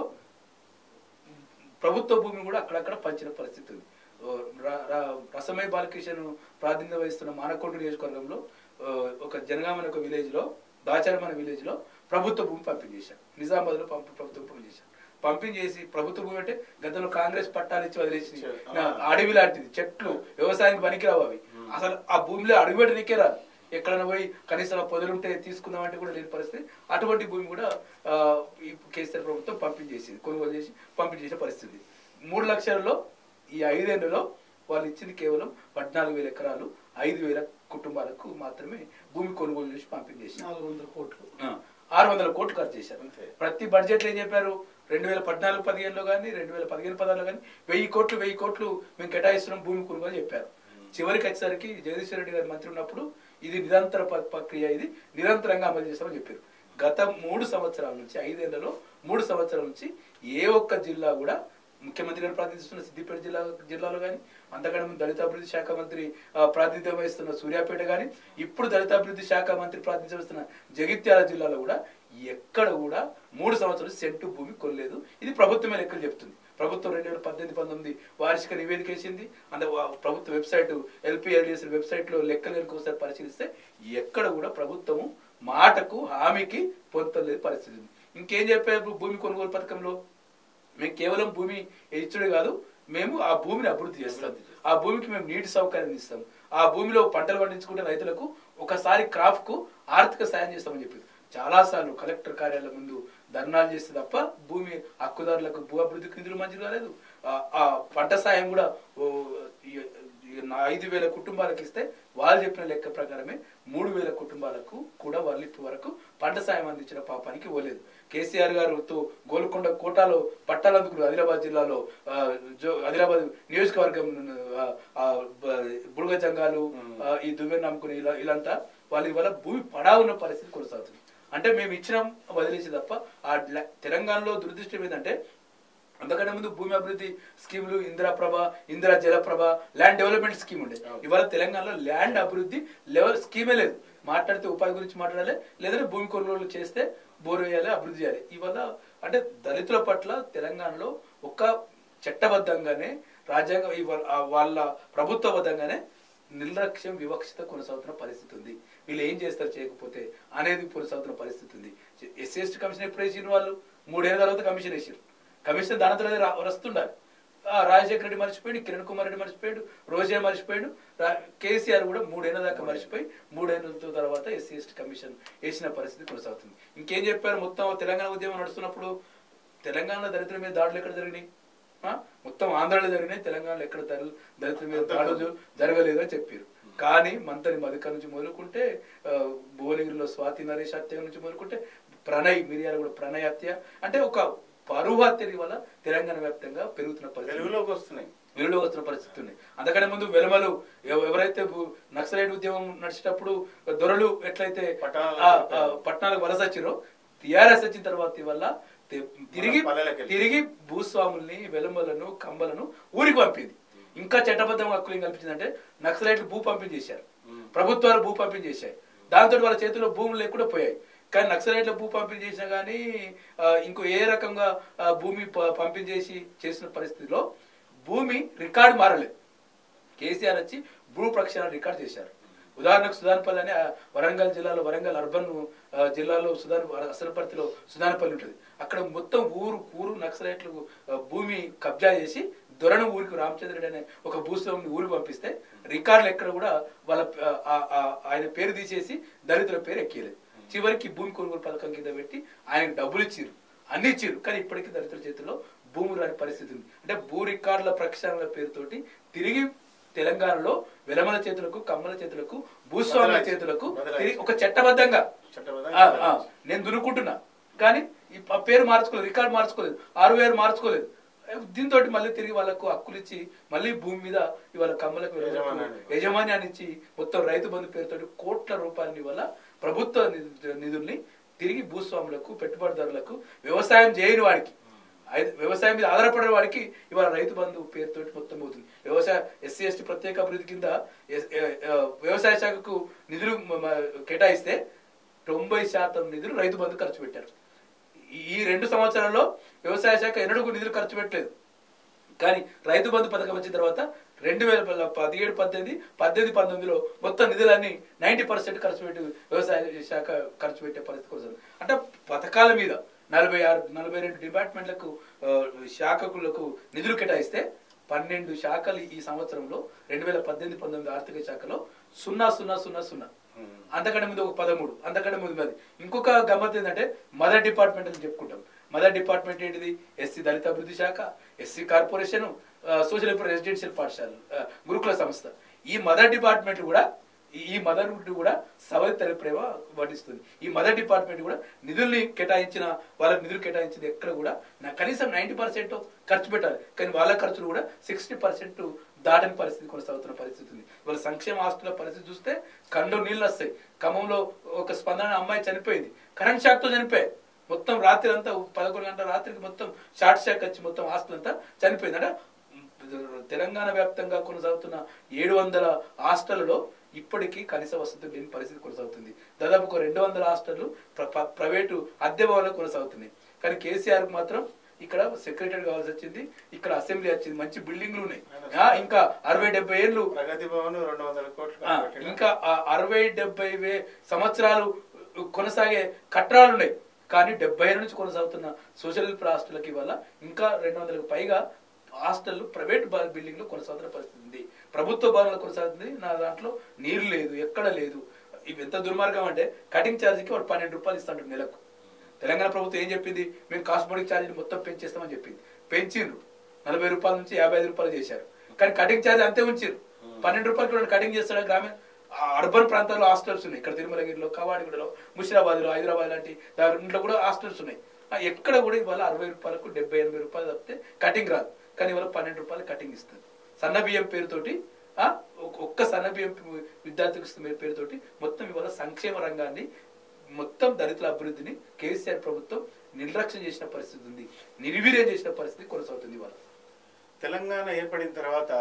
ప్రభుత్వ భూమిని కూడా అక్కడక్కడ పంచిన పరిస్థితి ఉంది ఓ ర- ర- రసమయ బాలకృష్ణ ప్రాతినిధ్యం వహిస్తున్న మానకొండ నియోజకవర్గంలో ఆ, ఒక జనగామని ఒక విలేజ్ లో దాచారం అనే విలేజ్ లో ప్రభుత్వ భూమి పంపిణీ చేశారు నిజామాబాద్ లో పంపి ప్రభుత్వ భూమి చేశారు పంపిణీ చేసి ప్రభుత్వ భూమి అంటే గతంలో కాంగ్రెస్ పట్టాలు ఇచ్చి వదిలేసి ఆ. అడవి లాంటిది చెట్లు వ్యవసాయానికి పనికిరావు అవి అసలు ఆ భూమిలో అడుగు పెట్టడానికే రాదు ఎక్కడైనా పోయి కనీసం ఆ పొదలుంటే తీసుకుందామంటే కూడా లేని పరిస్థితి అటువంటి భూమి కూడా ఆ, ఈ కేసీఆర్ ప్రభుత్వం పంపిణీ చేసింది కొనుగోలు చేసి పంపిణీ చేసే పరిస్థితి మూడు లక్షలలో ఈ ఐదేళ్లలో వాళ్ళు ఇచ్చింది కేవలం పద్నాలుగు వేల ఎకరాలు ఐదు వేల కుటుంబాలకు మాత్రమే భూమి కొనుగోలు చేసి పంపిణీ చేసింది నాలుగు వందల కోట్లు ఆ, ఆరు వందల కోట్లు ఖర్చు చేశారు అంతే. ప్రతి బడ్జెట్లో ఏం చెప్పారు రెండు వేల పద్నాలుగు పదిహేనులో కానీ రెండు వేల పదిహేను పదహారులో కానీ వెయ్యి కోట్లు వెయ్యి కోట్లు మేము కేటాయిస్తున్నాం భూమి కొనుగోలు చెప్పారు చివరికి వచ్చేసరికి జగదీశ్వర రెడ్డి గారు మంత్రి ఉన్నప్పుడు ఇది నిరంతర ప- ప్రక్రియ ఇది నిరంతరంగా అమలు చేస్తామని చెప్పారు గత మూడు సంవత్సరాల నుంచి ఐదేళ్లలో మూడు సంవత్సరాల నుంచి ఏ ఒక్క జిల్లా కూడా ముఖ్యమంత్రి గారు ప్రాతినిధిస్తున్న సిద్దిపేట జిల్లా జిల్లాలో కానీ అంతకంటే ముందు దళిత అభివృద్ధి శాఖ మంత్రి ఆ, ప్రాతినిధ్యం వహిస్తున్న సూర్యాపేట కానీ ఇప్పుడు దళిత అభివృద్ధి శాఖ మంత్రి ప్రాతినిధ్యం వహిస్తున్న జగిత్యాల జిల్లాలో కూడా ఎక్కడ కూడా మూడు సంవత్సరాలు సెంటు భూమి కొనలేదు ఇది ప్రభుత్వమే లెక్కలు చెప్తుంది ప్రభుత్వం రెండు వేల పద్దెనిమిది పంతొమ్మిది వార్షిక నివేదిక వేసింది అంటే వా- ప్రభుత్వ వెబ్సైట్ ఎల్పిఎల్డిఎస్ వెబ్సైట్లో లెక్కలు కనుక ఒకసారి పరిశీలిస్తే ఎక్కడ కూడా ప్రభుత్వము మాటకు హామీకి పొందలేదు పరిస్థితి ఉంది ఇంకేం చెప్పారు భూమి కొనుగోలు పథకంలో మేము కేవలం భూమి ఇచ్చుడే కాదు మేము ఆ భూమిని అభివృద్ధి చేస్తాం ఆ భూమికి మేము నీటి సౌకర్యం ఇస్తాం ఆ భూమిలో పంటలు పండించుకుంటే రైతులకు ఒకసారి క్రాప్ కు ఆర్థిక సాయం చేస్తామని చెప్పి చాలాసార్లు కలెక్టర్ కార్యాలయం ముందు ధర్నాలు చేస్తే తప్ప భూమి హక్కుదారులకు భూ అభివృద్ధికి నిధులు మంజూరు కాలేదు ఆ- ఆ పంట సాయం కూడా ఓ ఈ- ఈ నా ఐదు వేల కుటుంబాలకు ఇస్తే వాళ్ళు చెప్పిన లెక్క ప్రకారమే మూడు వేల కుటుంబాలకు కూడా వాళ్ళు ఇప్పటి వరకు పంట సాయం అందించిన పాపానికి ఇవ్వలేదు కేసీఆర్ గారుతో గోల్కొండ కోటాలో పట్టాలందుకు ఆదిలాబాద్ జిల్లాలో ఆ, జో- ఆదిలాబాద్ నియోజకవర్గం ఆ, ఆ, బ- బుడగ జంగాలు ఆ, ఈ దువ్వెన నమ్ముకుని ఇలా ఇలాంతా వాళ్ళు ఇవాళ భూమి పడా ఉన్న పరిస్థితి కొనసాగుతుంది అంటే మేము ఇచ్చినాం వదిలేసి తప్ప ఆ ల- తెలంగాణలో దురదృష్టం ఏంటంటే అంతకంటే ముందు భూమి అభివృద్ధి స్కీములు Indira Prabha Indira Jalaprabha land development scheme ఉండే ఇవాళ తెలంగాణలో ల్యాండ్ అభివృద్ధి లెవెల్ స్కీమే లేదు మాట్లాడితే ఉపాధి గురించి మాట్లాడాలి లేదంటే భూమి కొనుగోలు చేస్తే బోర్ వేయాలి అభివృద్ధి చేయాలి ఇవాళ అంటే దళితుల పట్ల తెలంగాణలో ఒక చట్టబద్ధంగానే రాజ్యాంగం ఇవాళ ఆ వాళ్ళ ప్రభుత్వబద్ధంగానే నిర్లక్ష్యం వివక్షత కొనసాగుతున్న పరిస్థితి ఉంది వీళ్ళు ఏం చేస్తారు చేయకపోతే అనేది కొనసాగుతున్న పరిస్థితి ఉంది ఎస్సీ ఎస్టీ కమిషన్ ఎప్పుడు వేసిన వాళ్ళు మూడేళ్ల తర్వాత కమిషన్ వేసారు కమిషన్ దాని తర్వాత వస్తుండాలి ఆ, రాజశేఖర రెడ్డి మర్చిపోయాడు కిరణ్ కుమార్ రెడ్డి మర్చిపోయాడు రోజా మర్చిపోయాడు రా- కేసీఆర్ కూడా మూడేళ్ల దాకా మర్చిపోయి మూడేళ్ల తర్వాత ఎస్సీ ఎస్టీ కమిషన్ వేసిన పరిస్థితి కొనసాగుతుంది ఇంకేం చెప్పారు మొత్తం తెలంగాణ ఉద్యమం నడుస్తున్నప్పుడు తెలంగాణలో దళితుల మీద దాడులు ఎక్కడ జరిగినాయి ఆ? మొత్తం ఆంధ్రాలో జరిగినాయి తెలంగాణలో ఎక్కడ దళితులు దళితుల మీద దాడులు జరగలేదు అని చెప్పారు కానీ మంతని మధుకర్ నుంచి మొదలుకుంటే ఆ, భువనగిరిలో స్వాతి నరేష్ హత్య నుంచి మొదలుకుంటే ప్రణయ్ మిరియాల కూడా ప్రణయ్ హత్య అంటే ఒక పరువు హత్యని వల్ల తెలంగాణ వ్యాప్తంగా పెరుగుతున్న పరిస్థితి వెలుగులోకి వస్తున్నాయి వెలుగులో వస్తున్న పరిస్థితి ఉంది అంతకంటే ముందు వెలమలు ఎవ- ఎవరైతే భూ- నక్సలైట్ ఉద్యమం నడిచేటప్పుడు దొరలు ఎట్లయితే పట్టణాలకు ఆ, ఆ, పట్టణాలకు వలస వచ్చిరో టిఆర్ఎస్ వచ్చిన తర్వాత వల్ల తి- తిరిగి పల్లెలకు వెళ్ళి. తిరిగి భూస్వాముల్ని వెలమలను కంబలను ఊరికి పంపింది ఇంకా చట్టబద్ధం హక్కులు ఏం కల్పించిందంటే నక్సలైట్లు భూ పంపిణీ చేశారు ప్రభుత్వాలు భూ పంపిణీ చేశాయి దాంతో వాళ్ళ చేతిలో భూములు లేకుండా పోయాయి కానీ నక్సలైట్ల భూ పంపిణీ చేసినా కానీ ఆ, ఇంకో ఏ రకంగా ఆ, భూమి ప- పంపిణీ చేసి చేసిన పరిస్థితిలో భూమి రికార్డు మారలేదు కేసీఆర్ వచ్చి భూ ప్రక్షాళన రికార్డ్ చేశారు ఉదాహరణకు సుధాన్పల్లి అనే ఆ, వరంగల్ జిల్లాలో వరంగల్ అర్బన్ ఆ, జిల్లాలో సుధాన్ అసలపర్తిలో సుధాన్పల్లి ఉంటుంది అక్కడ మొత్తం ఊరు ఊరు నక్సలైట్లు ఆ, భూమి కబ్జా చేసి దొరను ఊరికి రామచంద్ర రెడ్డి అనే ఒక భూస్వామిని ఊరికి పంపిస్తే రికార్డులు ఎక్కడ కూడా వాళ్ళ ఆ, ఆ- ఆ- ఆయన పేరు తీసేసి దళితుల పేరు ఎక్కియలేదు చివరికి భూమి కొనుగోలు పథకం కింద పెట్టి ఆయనకు డబ్బులు ఇచ్చిర్రు అన్ని ఇచ్చిర్రు కానీ ఇప్పటికీ దళితుల చేతిలో భూములు రాని పరిస్థితి ఉంది అంటే భూ రికార్డుల ప్రక్షాళన పేరుతోటి తిరిగి తెలంగాణలో వెలమల చేతులకు కమ్మల చేతులకు భూస్వాముల బదలాయించి. చేతులకు బదలాయించి. తిరిగి ఒక చట్టబద్ధంగా చట్టబద్ధంగా ఆ, ఆ, బదలాయించి. నేను దునుకుంటున్నా కానీ ఈ ప- పేరు మార్చుకోలేదు రికార్డు మార్చుకోలేదు ఆరు వేలు మార్చుకోలేదు దీంతో మళ్ళీ తిరిగి వాళ్ళకు హక్కులు ఇచ్చి మళ్ళీ భూమి మీద ఇవాళ కమ్మలకు వెలమలకు యజమాన్యాన్ని. యజమాన్యాన్ని ఇచ్చి మొత్తం రైతు బంధు పేరుతో కోట్ల రూపాయలని వల్ల ప్రభుత్వ నిధు- నిధుల్ని తిరిగి భూస్వాములకు పెట్టుబడిదారులకు వ్యవసాయం చేయని వాడికి ఐ- వ్యవసాయం మీద ఆధారపడిన వాడికి ఇవాళ రైతు బంధు పేరుతోటి మొత్తం అవుతుంది వ్యవసాయ ఎస్సీ ఎస్టీ ప్రత్యేక అభివృద్ధి కింద ఎస్- ఏ- ఏ, వ్యవసాయ శాఖకు నిధులు మ- మ- కేటాయిస్తే తొంభై శాతం నిధులు రైతు బంధు ఖర్చు పెట్టారు ఈ- ఈ రెండు సంవత్సరాల్లో వ్యవసాయ శాఖ ఎన్నడూ నిధులు ఖర్చు పెట్టలేదు కానీ రైతు బంధు పథకం వచ్చిన తర్వాత రెండు వేల ప- పదిహేడు పద్దెనిమిది పద్దెనిమిది పంతొమ్మిదిలో మొత్తం నిధులన్నీ నైంటీ పర్సెంట్ ఖర్చు పెట్టి వ్యవసాయ శాఖ ఖర్చు పెట్టే పరిస్థితి వస్తుంది అంటే పథకాల మీద నలభై ఆరు నలభై రెండు డిపార్ట్మెంట్లకు ఆ, శాఖకులకు నిధులు కేటాయిస్తే పన్నెండు శాఖలు ఈ సంవత్సరంలో రెండు వేల పద్దెనిమిది పంతొమ్మిది ఆర్థిక శాఖలో సున్నా సున్నా సున్నా సున్నా అంతకంటే ముందు ఒక పదమూడు అంతకంటే ముందు మరి ఇంకొక గమ్మత్ ఏంటంటే మదర్ డిపార్ట్మెంట్ అని చెప్పుకుంటాం మదర్ డిపార్ట్మెంట్ ఏంటిది ఎస్సీ దళిత అభివృద్ధి శాఖ SC corporation social welfare residential పాఠశాల ఆ, గురుకుల సంస్థ ఈ మదర్ డిపార్ట్మెంట్ కూడా ఈ- ఈ మదర్ కూడా సవతి తల్లి ప్రేమ వడ్డిస్తుంది ఈ మదర్ డిపార్ట్మెంట్ కూడా నిధుల్ని కేటాయించిన వాళ్ళకి నిధులు కేటాయించింది ఎక్కడ కూడా నా కనీసం నైంటీ పర్సెంట్ ఖర్చు పెట్టాలి కానీ వాళ్ళ ఖర్చులు కూడా సిక్స్టీ పర్సెంట్ దాటని పరిస్థితి కొనసాగుతున్న పరిస్థితి ఉంది వాళ్ళ సంక్షేమ ఆస్తుల పరిస్థితి చూస్తే కండు నీళ్ళు వస్తాయి ఖమ్మంలో ఒక స్పందన అమ్మాయి చనిపోయింది కరెంట్ షాక్ తో చనిపోయాయి మొత్తం రాత్రి అంతా పదకొండు గంటల రాత్రికి మొత్తం షార్ట్ షాక్ వచ్చి మొత్తం ఆస్తులంతా చనిపోయింది అంటే తెలంగాణ వ్యాప్తంగా కొనసాగుతున్న ఏడు వందల హాస్టల్లో ఇప్పటికీ కనీస వసతులు లేని పరిస్థితి కొనసాగుతుంది దాదాపు ఒక రెండు వందల హాస్టళ్లు ప్ర- ప్ర- ప్రైవేటు అద్దె భవనాలు కొనసాగుతున్నాయి కానీ కేసీఆర్ కు మాత్రం ఇక్కడ సెక్రటరీ కావాల్సి వచ్చింది ఇక్కడ అసెంబ్లీ వచ్చింది మంచి బిల్డింగ్లు ఉన్నాయి ఆ, ఇంకా అరవై డెబ్బై ఏళ్ళు ప్రగతి భవన్ రెండు వందల కోట్లు ఆ, ఖర్చు పెట్టిన. ఇంకా ఆ అరవై డెబ్బై వే సంవత్సరాలు కొనసాగే కట్టడాలు ఉన్నాయి కానీ డెబ్బై ఏళ్ళ నుంచి కొనసాగుతున్న సోషల్ వెల్ఫేర్ హాస్టల్కి ఇవాళ ఇంకా రెండు వందలకు పైగా హాస్టల్ ప్రైవేట్ బిల్డింగ్లు కొనసాగుతున్న పరిస్థితి ఉంది ప్రభుత్వ భవనాలు కొనసాగుతుంది నా దాంట్లో నీరు లేదు ఎక్కడ లేదు ఇవి ఎంత దుర్మార్గం అంటే కటింగ్ ఛార్జీకి వాడు పన్నెండు రూపాయలు ఇస్తాడు నెలకు తెలంగాణ ప్రభుత్వం ఏం చెప్పింది మేము కాస్మోటిక్ ఛార్జీని మొత్తం పెంచేస్తామని చెప్పింది పెంచిండ్రు నలభై రూపాయల నుంచి యాభై ఐదు రూపాయలు చేశారు కానీ కటింగ్ ఛార్జ్ అంతే ఉంచారు పన్నెండు రూపాయలకి వాడు కటింగ్ చేస్తాడు గ్రామీణ ఆ అర్బన్ ప్రాంతాల్లో హాస్టల్స్ ఉన్నాయి ఇక్కడ తిరుమలగిరిలో కవాడిగూడలో ముషిరాబాద్లో హైదరాబాద్ లాంటి దాంట్లో కూడా హాస్టల్స్ ఉన్నాయి ఆ ఎక్కడ కూడా ఇవాళ అరవై రూపాయలకు డెబ్బై ఎనభై రూపాయలు తప్పితే కటింగ్ రాదు కానీ ఇవాళ పన్నెండు రూపాయలు కటింగ్ ఇస్తుంది సన్న బియ్యం పేరుతోటి ఆ, ఒక్- ఒక్క సన్న బియ్యం విద్యార్థికి ఇస్తున్న పేరుతోటి మొత్తం ఇవాళ సంక్షేమ రంగాన్ని మొత్తం దళితుల అభివృద్ధిని కేసీఆర్ ప్రభుత్వం నిర్లక్ష్యం చేసిన పరిస్థితి ఉంది నిర్వీర్యం చేసిన పరిస్థితి కొనసాగుతుంది ఇవాళ తెలంగాణ ఏర్పడిన తర్వాత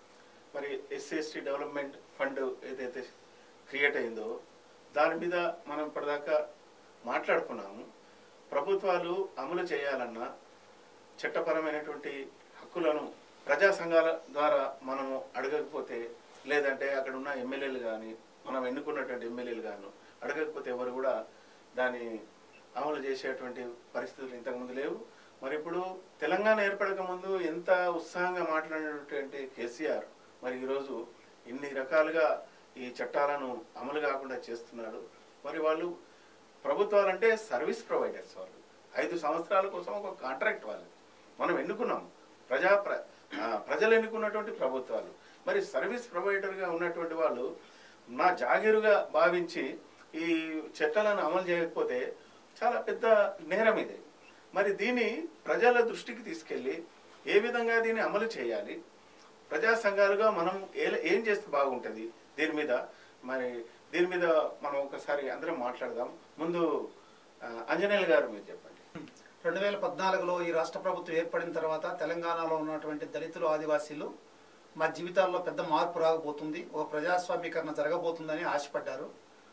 మరి ఎస్సీ ఎస్టీ డెవలప్మెంట్ ఫండ్ ఏదైతే క్రియేట్ అయిందో దాని మీద మనం ఇప్పటిదాకా మాట్లాడుకున్నాము ప్రభుత్వాలు అమలు చేయాలన్నా చట్టపరమైనటువంటి హక్కులను ప్రజా సంఘాల ద్వారా మనము అడగకపోతే లేదంటే అక్కడ ఉన్న ఎమ్మెల్యేలు కానీ మనం ఎన్నుకున్నటువంటి ఎమ్మెల్యేలు గాను అడగకపోతే ఎవరు కూడా దాన్ని అమలు చేసేటువంటి పరిస్థితులు ఇంతకుముందు లేవు మరి ఇప్పుడు తెలంగాణ ఏర్పడక ముందు ఎంత ఉత్సాహంగా మాట్లాడినటువంటి కేసీఆర్ మరి ఈరోజు ఇన్ని రకాలుగా ఈ చట్టాలను అమలు కాకుండా చేస్తున్నాడు మరి వాళ్ళు ప్రభుత్వాలు అంటే సర్వీస్ ప్రొవైడర్స్ వాళ్ళు ఐదు సంవత్సరాల కోసం ఒక కాంట్రాక్ట్ వాళ్ళు మనం ఎన్నుకున్నాం ప్రజా ప్ర ఆ, ప్రజలు ఎన్నుకున్నటువంటి ప్రభుత్వాలు మరి సర్వీస్ ప్రొవైడర్గా ఉన్నటువంటి వాళ్ళు నా జాగీరుగా భావించి ఈ చట్టాలను అమలు చేయకపోతే చాలా పెద్ద నేరం ఇది మరి దీన్ని ప్రజల దృష్టికి తీసుకెళ్ళి ఏ విధంగా దీన్ని అమలు చేయాలి ప్రజా సంఘాలుగా మనం ఏ- ఏం చేస్తే బాగుంటుంది దీని మీద మరి దీని మీద మనం ఒకసారి అందరం మాట్లాడదాం ముందు ఆ, అంజనేయులు గారు మీరు చెప్పండి రెండు వేల పద్నాలుగులో ఈ రాష్ట్ర ప్రభుత్వం ఏర్పడిన తర్వాత తెలంగాణలో ఉన్నటువంటి దళితులు ఆదివాసీలు మా జీవితాల్లో పెద్ద మార్పు రాకపోతుంది ఒక ప్రజాస్వామీకరణ జరగబోతుందని ఆశపడ్డారు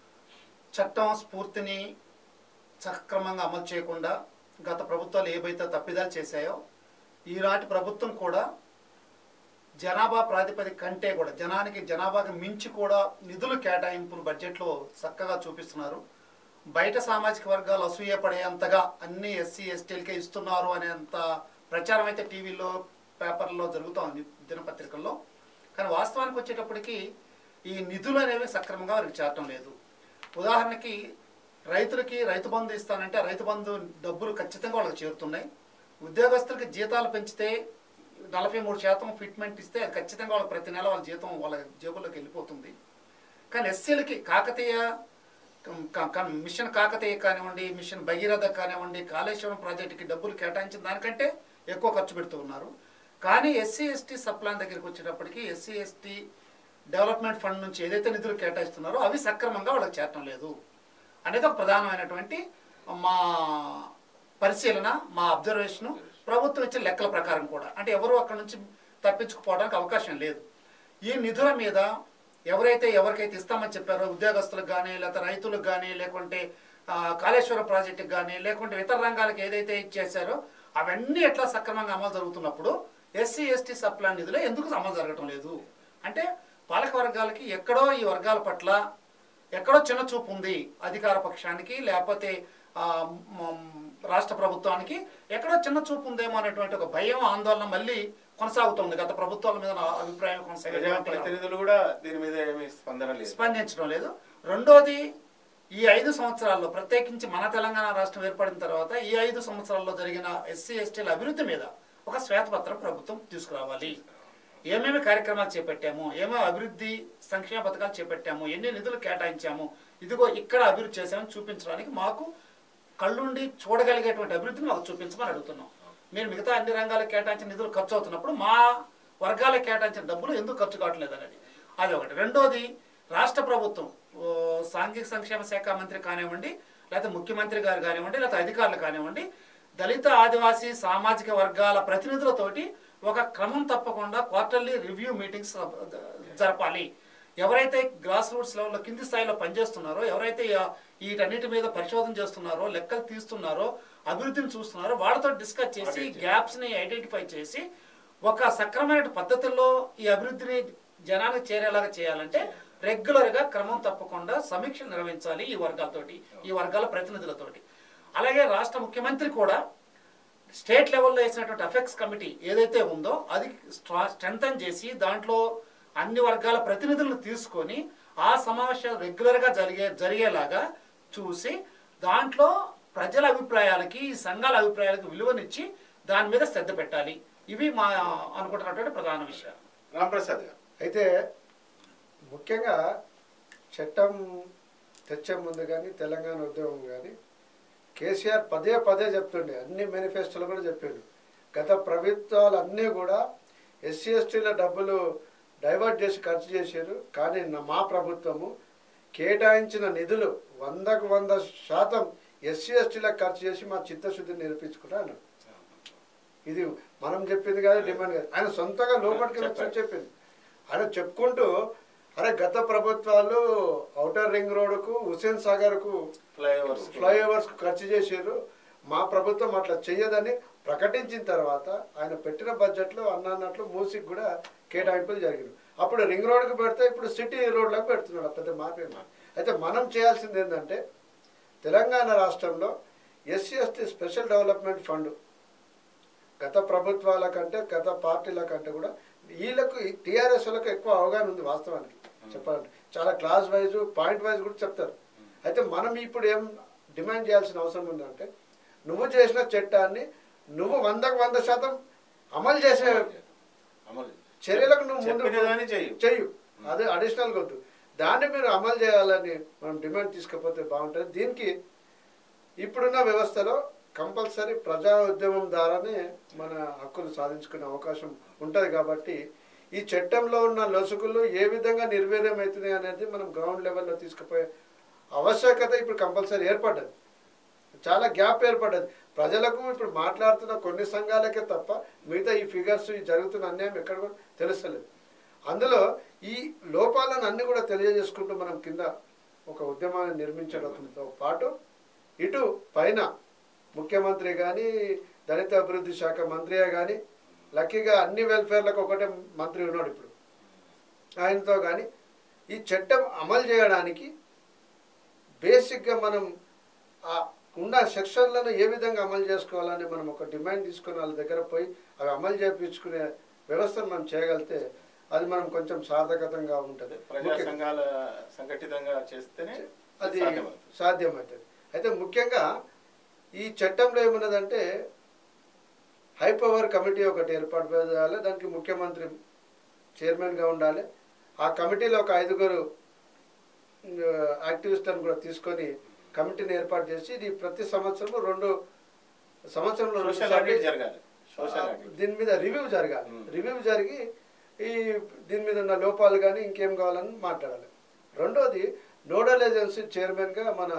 చట్టం స్ఫూర్తిని సక్రమంగా అమలు చేయకుండా గత ప్రభుత్వాలు ఏవైతే తప్పిదాలు చేశాయో ఈనాటి ప్రభుత్వం కూడా జనాభా ప్రాతిపదిక కంటే కూడా జనానికి జనాభాకి మించి కూడా నిధులు కేటాయింపులు బడ్జెట్లో చక్కగా చూపిస్తున్నారు బయట సామాజిక వర్గాలు అసూయ పడేంతగా అన్ని ఎస్సీ ఎస్టీలకే ఇస్తున్నారు అనేంత ప్రచారం అయితే టీవీలో పేపర్లో జరుగుతోంది దినపత్రికల్లో కానీ వాస్తవానికి వచ్చేటప్పటికి ఈ నిధులు అనేవి సక్రమంగా వారికి చేరటం లేదు ఉదాహరణకి రైతులకి రైతు బంధు ఇస్తానంటే ఆ రైతు బంధు డబ్బులు ఖచ్చితంగా వాళ్ళకి చేరుతున్నాయి ఉద్యోగస్తులకి జీతాలు పెంచితే నలభై మూడు శాతం ఫిట్మెంట్ ఇస్తే అది ఖచ్చితంగా వాళ్ళకి ప్రతి నెల వాళ్ళ జీతం వాళ్ళ జేబుల్లోకి వెళ్ళిపోతుంది కానీ ఎస్సీలకి కాకతీయ క- క- మిషన్ కాకతీయ కానివ్వండి మిషన్ భగీరథ కానివ్వండి కాళేశ్వరం ప్రాజెక్టుకి డబ్బులు కేటాయించిన దానికంటే ఎక్కువ ఖర్చు పెడుతూ ఉన్నారు కానీ ఎస్సీ ఎస్టీ సప్లాన్ దగ్గరికి వచ్చేటప్పటికి ఎస్సీ ఎస్టీ డెవలప్మెంట్ ఫండ్ నుంచి ఏదైతే నిధులు కేటాయిస్తున్నారో అవి సక్రమంగా వాళ్ళకి చేరటం లేదు అనేది ఒక ప్రధానమైనటువంటి మా పరిశీలన మా అబ్జర్వేషను ప్రభుత్వం ఇచ్చిన లెక్కల ప్రకారం కూడా అంటే ఎవరు అక్కడ నుంచి తప్పించుకుపోవడానికి అవకాశం లేదు ఈ నిధుల మీద ఎవరైతే ఎవరికైతే ఇస్తామని చెప్పారో ఉద్యోగస్తులకు కానీ లేకపోతే రైతులకు కానీ లేకుంటే ఆ, కాళేశ్వరం ప్రాజెక్టుకి కానీ లేకుంటే ఇతర రంగాలకు ఏదైతే ఇచ్చేసారో అవన్నీ ఎట్లా సక్రమంగా అమలు జరుగుతున్నప్పుడు ఎస్సీ ఎస్టీ సప్లాన్ నిధులు ఎందుకు అమలు జరగటం లేదు అంటే పాలక వర్గాలకి ఎక్కడో ఈ వర్గాల పట్ల ఎక్కడో చిన్న చూపు ఉంది అధికార పక్షానికి లేకపోతే ఆ, మ్, రాష్ట్ర ప్రభుత్వానికి ఎక్కడో చిన్న చూపు ఉందేమో అనేటువంటి ఒక భయం ఆందోళన మళ్ళీ కొనసాగుతోంది గత ప్రభుత్వాల మీద నా అభిప్రాయం ప్రజా కొనసాగే ప్రతినిధులు కూడా దీని మీద ఏమీ స్పందన లేదు స్పందించడం లేదు రెండోది ఈ ఐదు సంవత్సరాల్లో ప్రత్యేకించి మన తెలంగాణ రాష్ట్రం ఏర్పడిన తర్వాత ఈ ఐదు సంవత్సరాల్లో జరిగిన ఎస్సీ ఎస్టీల అభివృద్ధి మీద ఒక శ్వేతపత్రం ప్రభుత్వం తీసుకురావాలి ఏమేమి కార్యక్రమాలు చేపట్టాము ఏమేమి అభివృద్ధి సంక్షేమ పథకాలు చేపట్టాము ఎన్ని నిధులు కేటాయించాము ఇదిగో ఇక్కడ అభివృద్ధి చేశామని చూపించడానికి మాకు కళ్ళుండి చూడగలిగేటువంటి అభివృద్ధిని మాకు చూపించమని అడుగుతున్నాం మీరు మిగతా అన్ని రంగాలకు కేటాయించిన నిధులు ఖర్చు అవుతున్నప్పుడు మా వర్గాలకు కేటాయించిన డబ్బులు ఎందుకు ఖర్చు కావట్లేదు అనేది అది ఒకటి రెండోది రాష్ట్ర ప్రభుత్వం ఓ, సాంఘిక సంక్షేమ శాఖ మంత్రి కానివ్వండి లేకపోతే ముఖ్యమంత్రి గారు కానివ్వండి లేకపోతే అధికారులు కానివ్వండి దళిత ఆదివాసీ సామాజిక వర్గాల ప్రతినిధులతోటి ఒక క్రమం తప్పకుండా క్వార్టర్లీ రివ్యూ మీటింగ్స్ జరపాలి ఎవరైతే గ్రాస్ రూట్స్ లెవెల్లో కింది స్థాయిలో పనిచేస్తున్నారో ఎవరైతే ఆ- వీటన్నిటి మీద పరిశోధన చేస్తున్నారో లెక్కలు తీస్తున్నారో అభివృద్ధిని చూస్తున్నారో వాళ్ళతో డిస్కస్ చేసి గ్యాప్స్ ని ఐడెంటిఫై చేసి ఒక సక్రమైన పద్ధతుల్లో ఈ అభివృద్ధిని జనానికి చేరేలాగా చేయాలంటే రెగ్యులర్ గా క్రమం తప్పకుండా సమీక్ష నిర్వహించాలి ఈ వర్గాలతోటి ఈ వర్గాల ప్రతినిధులతోటి అలాగే రాష్ట్ర ముఖ్యమంత్రి కూడా స్టేట్ లెవెల్లో వేసినటువంటి అఫెక్స్ కమిటీ ఏదైతే ఉందో అది స్ట్రెంథన్ చేసి దాంట్లో అన్ని వర్గాల ప్రతినిధులను తీసుకొని ఆ సమావేశాలు రెగ్యులర్గా జరిగే జరిగేలాగా చూసి దాంట్లో ప్రజల అభిప్రాయాలకి ఈ సంఘాల అభిప్రాయాలకు విలువనిచ్చి దాని మీద శ్రద్ధ పెట్టాలి ఇవి మా అనుకుంటున్నటువంటి ప్రధాన విషయాలు రాంప్రసాద్ గారు అయితే ముఖ్యంగా చట్టం తెచ్చే ముందు కానీ తెలంగాణ ఉద్యమం కానీ కేసీఆర్ పదే పదే చెప్తుండే అన్ని మేనిఫెస్టోలు కూడా చెప్పిండు గత ప్రభుత్వాలు అన్నీ కూడా ఎస్సీ ఎస్టీల డబ్బులు డైవర్ట్ చేసి ఖర్చు చేశారు కానీ నా- మా ప్రభుత్వము కేటాయించిన నిధులు వందకు వంద శాతం ఎస్సీ ఎస్టీలకు ఖర్చు చేసి మా చిత్తశుద్ధిని నిరూపించుకుంటా అన్నాడు ఇది మనం చెప్పింది కాదు డిమాండ్ కాదు ఆయన సొంతంగా లోపలికి వచ్చి చెప్పారు. చెప్పింది ఆయన చెప్పుకుంటూ అరే గత ప్రభుత్వాలు ఔటర్ రింగ్ రోడ్డుకు హుసేన్ సాగర్కు ఫ్లైఓవర్స్ ఫ్లైఓవర్స్ ఖర్చు చేశారు మా ప్రభుత్వం అట్లా చెయ్యదని ప్రకటించిన తర్వాత ఆయన పెట్టిన బడ్జెట్లో అన్నట్లు మూసికి కూడా కేటాయింపులు జరిగినాయి అప్పుడు రింగ్ రోడ్కి పెడితే ఇప్పుడు సిటీ రోడ్లకు పెడుతున్నాడు పెద్ద మార్పు అయితే మనం చేయాల్సింది ఏంటంటే తెలంగాణ రాష్ట్రంలో SC ST special development fund గత ప్రభుత్వాల కంటే గత పార్టీల కంటే కూడా వీళ్ళకు టీఆర్ఎస్లకు ఎక్కువ అవగాహన ఉంది వాస్తవానికి చెప్పాలంటే చాలా క్లాస్ వైజ్ పాయింట్ వైజ్ కూడా చెప్తారు అయితే మనం ఇప్పుడు ఏం డిమాండ్ చేయాల్సిన అవసరం ఉందంటే నువ్వు చేసిన చట్టాన్ని నువ్వు వందకు వంద శాతం అమలు చేసే అమలు చర్యలకు నువ్వు ముందు చెప్పినదాన్ని చెయ్యి. చెయ్యు అదే అడిషనల్ వద్దు దాన్ని మీరు అమలు చేయాలని మనం డిమాండ్ తీసుకపోతే బాగుంటుంది దీనికి ఇప్పుడున్న వ్యవస్థలో కంపల్సరీ ప్రజా ఉద్యమం ద్వారానే మన హక్కులు సాధించుకునే అవకాశం ఉంటుంది కాబట్టి ఈ చట్టంలో ఉన్న లొసుగులు ఏ విధంగా నిర్వీర్యం అవుతుంది అనేది మనం గ్రౌండ్ లెవెల్లో తీసుకుపోయే ఆవశ్యకత ఇప్పుడు కంపల్సరీ ఏర్పడ్డది చాలా గ్యాప్ ఏర్పడ్డది ప్రజలకు ఇప్పుడు మాట్లాడుతున్న కొన్ని సంఘాలకే తప్ప మిగతా ఈ ఫిగర్స్ ఈ జరుగుతున్న అన్యాయం ఎక్కడ కూడా తెలుస్తలేదు అందులో ఈ లోపాలను అన్ని కూడా తెలియజేసుకుంటూ మనం కింద ఒక ఉద్యమాన్ని నిర్మించడంతో పాటు ఇటు పైన ముఖ్యమంత్రి కానీ దళిత అభివృద్ధి శాఖ మంత్రియే కానీ లక్కీగా అన్ని వెల్ఫేర్లకు ఒకటే మంత్రి ఉన్నాడు ఇప్పుడు ఆయనతో కానీ ఈ చట్టం అమలు చేయడానికి బేసిక్గా మనం ఆ ఉన్న సెక్షన్లను ఏ విధంగా అమలు చేసుకోవాలని మనం ఒక డిమాండ్ తీసుకుని వాళ్ళ దగ్గర పోయి అవి అమలు చేయించుకునే వ్యవస్థను మనం చేయగలిగితే అది మనం కొంచెం సార్థకతంగా ఉంటుంది ప్రజా ముఖ్యంగా- సంఘాల సంఘటితంగా చేస్తేనే అది సాధ్యమవుతుంది. సాధ్యమవుతుంది అయితే ముఖ్యంగా ఈ చట్టంలో ఏమున్నదంటే హై పవర్ కమిటీ ఒకటి ఏర్పాటు చేయాలి దానికి ముఖ్యమంత్రి చైర్మన్గా ఉండాలి ఆ కమిటీలో ఒక ఐదుగురు యాక్టివిస్టులను కూడా తీసుకొని కమిటీని ఏర్పాటు చేసి ఇది ప్రతి సంవత్సరం రెండు సంవత్సరంలో రెండు సోషల్ సార్లు ఆడిట్ జరగాలి సోషల్ ఆ, ఆడిట్ దీని మీద రివ్యూ జరగాలి మ్మ్. రివ్యూ జరిగి ఈ దీని మీద ఉన్న లోపాలు కానీ ఇంకేం కావాలని మాట్లాడాలి రెండోది నోడల్ ఏజెన్సీ చైర్మన్గా మన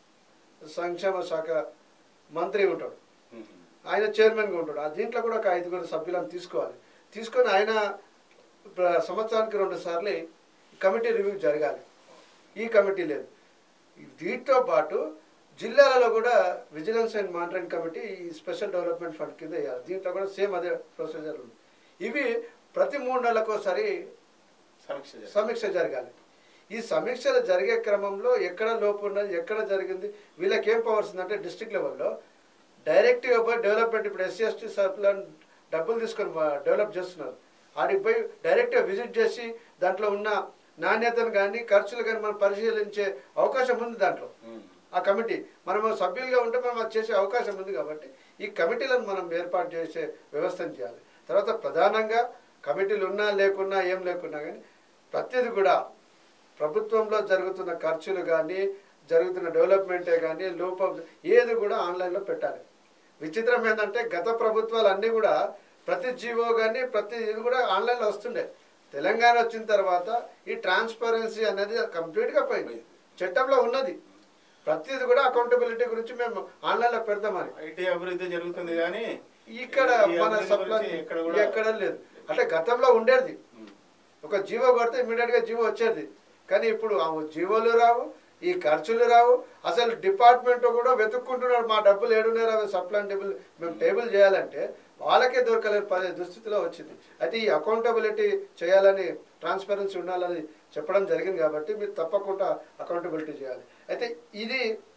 సంక్షేమ శాఖ మంత్రి ఉంటాడు ఉమ్. ఆయన చైర్మన్గా ఉంటాడు ఆ దీంట్లో కూడా ఒక ఐదుగురు సభ్యులను తీసుకోవాలి తీసుకొని ఆయన ప్ర- సంవత్సరానికి రెండు సార్లు కమిటీ రివ్యూ జరగాలి ఈ కమిటీ లేదు వీటితో పాటు జిల్లాలలో కూడా విజిలెన్స్ అండ్ మానిటరింగ్ కమిటీ ఈ స్పెషల్ డెవలప్మెంట్ ఫండ్ కింద వేయాలి దీంట్లో కూడా సేమ్ అదే ప్రొసీజర్ ఉంది ఇవి ప్రతి మూడు నెలలకు ఒకసారి సమీక్ష జరగాలి. సమీక్ష జరగాలి ఈ సమీక్షలు జరిగే క్రమంలో ఎక్కడ లోపు ఉన్నది ఎక్కడ జరిగింది వీళ్ళకి ఏం పవర్స్ ఉందంటే డిస్ట్రిక్ట్ లెవెల్లో డైరెక్ట్ పోయి డెవలప్మెంట్ ఇప్పుడు ఎస్సీ ఎస్టీ సప్లాన్ డబ్బులు తీసుకొని వా- డెవలప్ చేస్తున్నారు ఆడికి పోయి డైరెక్ట్గా విజిట్ చేసి దాంట్లో ఉన్న నాణ్యతను కానీ ఖర్చులు కానీ మనం పరిశీలించే అవకాశం ఉంది దాంట్లో ఉమ్. ఆ కమిటీ మనము సభ్యులుగా ఉంటే మనం అది చేసే అవకాశం ఉంది కాబట్టి ఈ కమిటీలను మనం ఏర్పాటు చేసే వ్యవస్థను చేయాలి తర్వాత ప్రధానంగా కమిటీలు ఉన్నా లేకున్నా ఏం లేకున్నా కానీ ప్రతిది కూడా ప్రభుత్వంలో జరుగుతున్న ఖర్చులు కానీ జరుగుతున్న డెవలప్మెంటే కానీ లోపం ఏది కూడా ఆన్లైన్లో పెట్టాలి విచిత్రం ఏంటంటే గత ప్రభుత్వాలు అన్నీ కూడా ప్రతి జీవో కానీ ప్రతి ఇది కూడా ఆన్లైన్లో వస్తుండే తెలంగాణ వచ్చిన తర్వాత ఈ ట్రాన్స్పరెన్సీ అనేది కంప్లీట్గా పోయింది చట్టంలో ఉన్నది ప్రతిది కూడా అకౌంటబిలిటీ గురించి మేము ఆన్లైన్లో పెడతామని ఐటీ అభివృద్ధి జరుగుతుంది కానీ ఇక్కడ ఈ మన అభివృద్ధి సప్లై గురించి ఎక్కడ కూడా ఎక్కడ లేదు అంటే గతంలో ఉండేది ఉమ్. ఒక జీవో కొడితే ఇమీడియట్ గా జీవో వచ్చేది కానీ ఇప్పుడు ఆ జీవోలు రావు ఈ ఖర్చులు రావు అసలు డిపార్ట్మెంట్ కూడా వెతుక్కుంటున్నాడు మా డబ్బులు ఏడున్నారు అవి సప్లై టేబుల్ మేము టేబుల్ చేయాలంటే వాళ్ళకే దొరకలేని పరి దుస్థితిలో వచ్చింది అయితే ఈ అకౌంటబిలిటీ చేయాలని ట్రాన్స్పరెన్సీ ఉండాలని చెప్పడం జరిగింది కాబట్టి మీరు తప్పకుండా అకౌంటబిలిటీ చేయాలి అయితే ఇది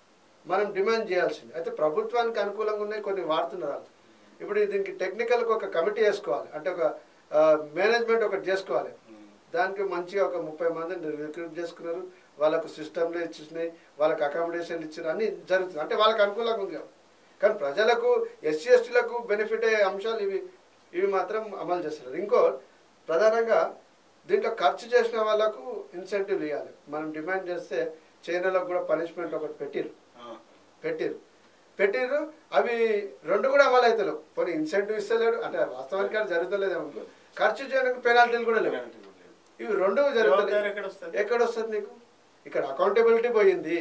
మనం డిమాండ్ చేయాల్సింది అయితే ప్రభుత్వానికి అనుకూలంగా ఉన్నాయి కొన్ని వాడుతున్నారు వాళ్ళు. ఇప్పుడు దీనికి టెక్నికల్గా ఒక కమిటీ వేసుకోవాలి అంటే ఒక మేనేజ్మెంట్ ఒకటి చేసుకోవాలి దానికి మంచిగా ఒక ముప్పై మందిని రిక్రూట్ చేసుకున్నారు వాళ్ళకు సిస్టమ్లు ఇచ్చినాయి వాళ్ళకి అకామిడేషన్ ఇచ్చారు అన్ని జరుగుతుంది అంటే వాళ్ళకి అనుకూలంగా ఉంది కానీ ప్రజలకు ఎస్సీ ఎస్టీలకు బెనిఫిట్ అయ్యే అంశాలు ఇవి ఇవి మాత్రం అమలు చేస్తున్నారు ఇంకో ప్రధానంగా దీంట్లో ఖర్చు చేసిన వాళ్ళకు ఇన్సెంటివ్ ఇవ్వాలి మనం డిమాండ్ చేస్తే చైనాలకు కూడా పనిష్మెంట్ ఒకటి పెట్టిరు ఆ. పెట్టిరు పెట్టిర్రు అవి రెండు కూడా అమలు అవుతలేవు కొన్ని ఇన్సెంటివ్ ఇస్తలేడు అంటే వాస్తవానికి అది జరుగుతలేదు అనుకో ఖర్చు చేయడానికి పెనాల్టీలు కూడా లేవు Penalty కూడా లేదు. ఇవి రెండు జవాబుదారీ జరుగుతలేదు ఎక్కడ వస్తుంది? ఎక్కడ వస్తుంది నీకు ఇక్కడ అకౌంటబిలిటీ పోయింది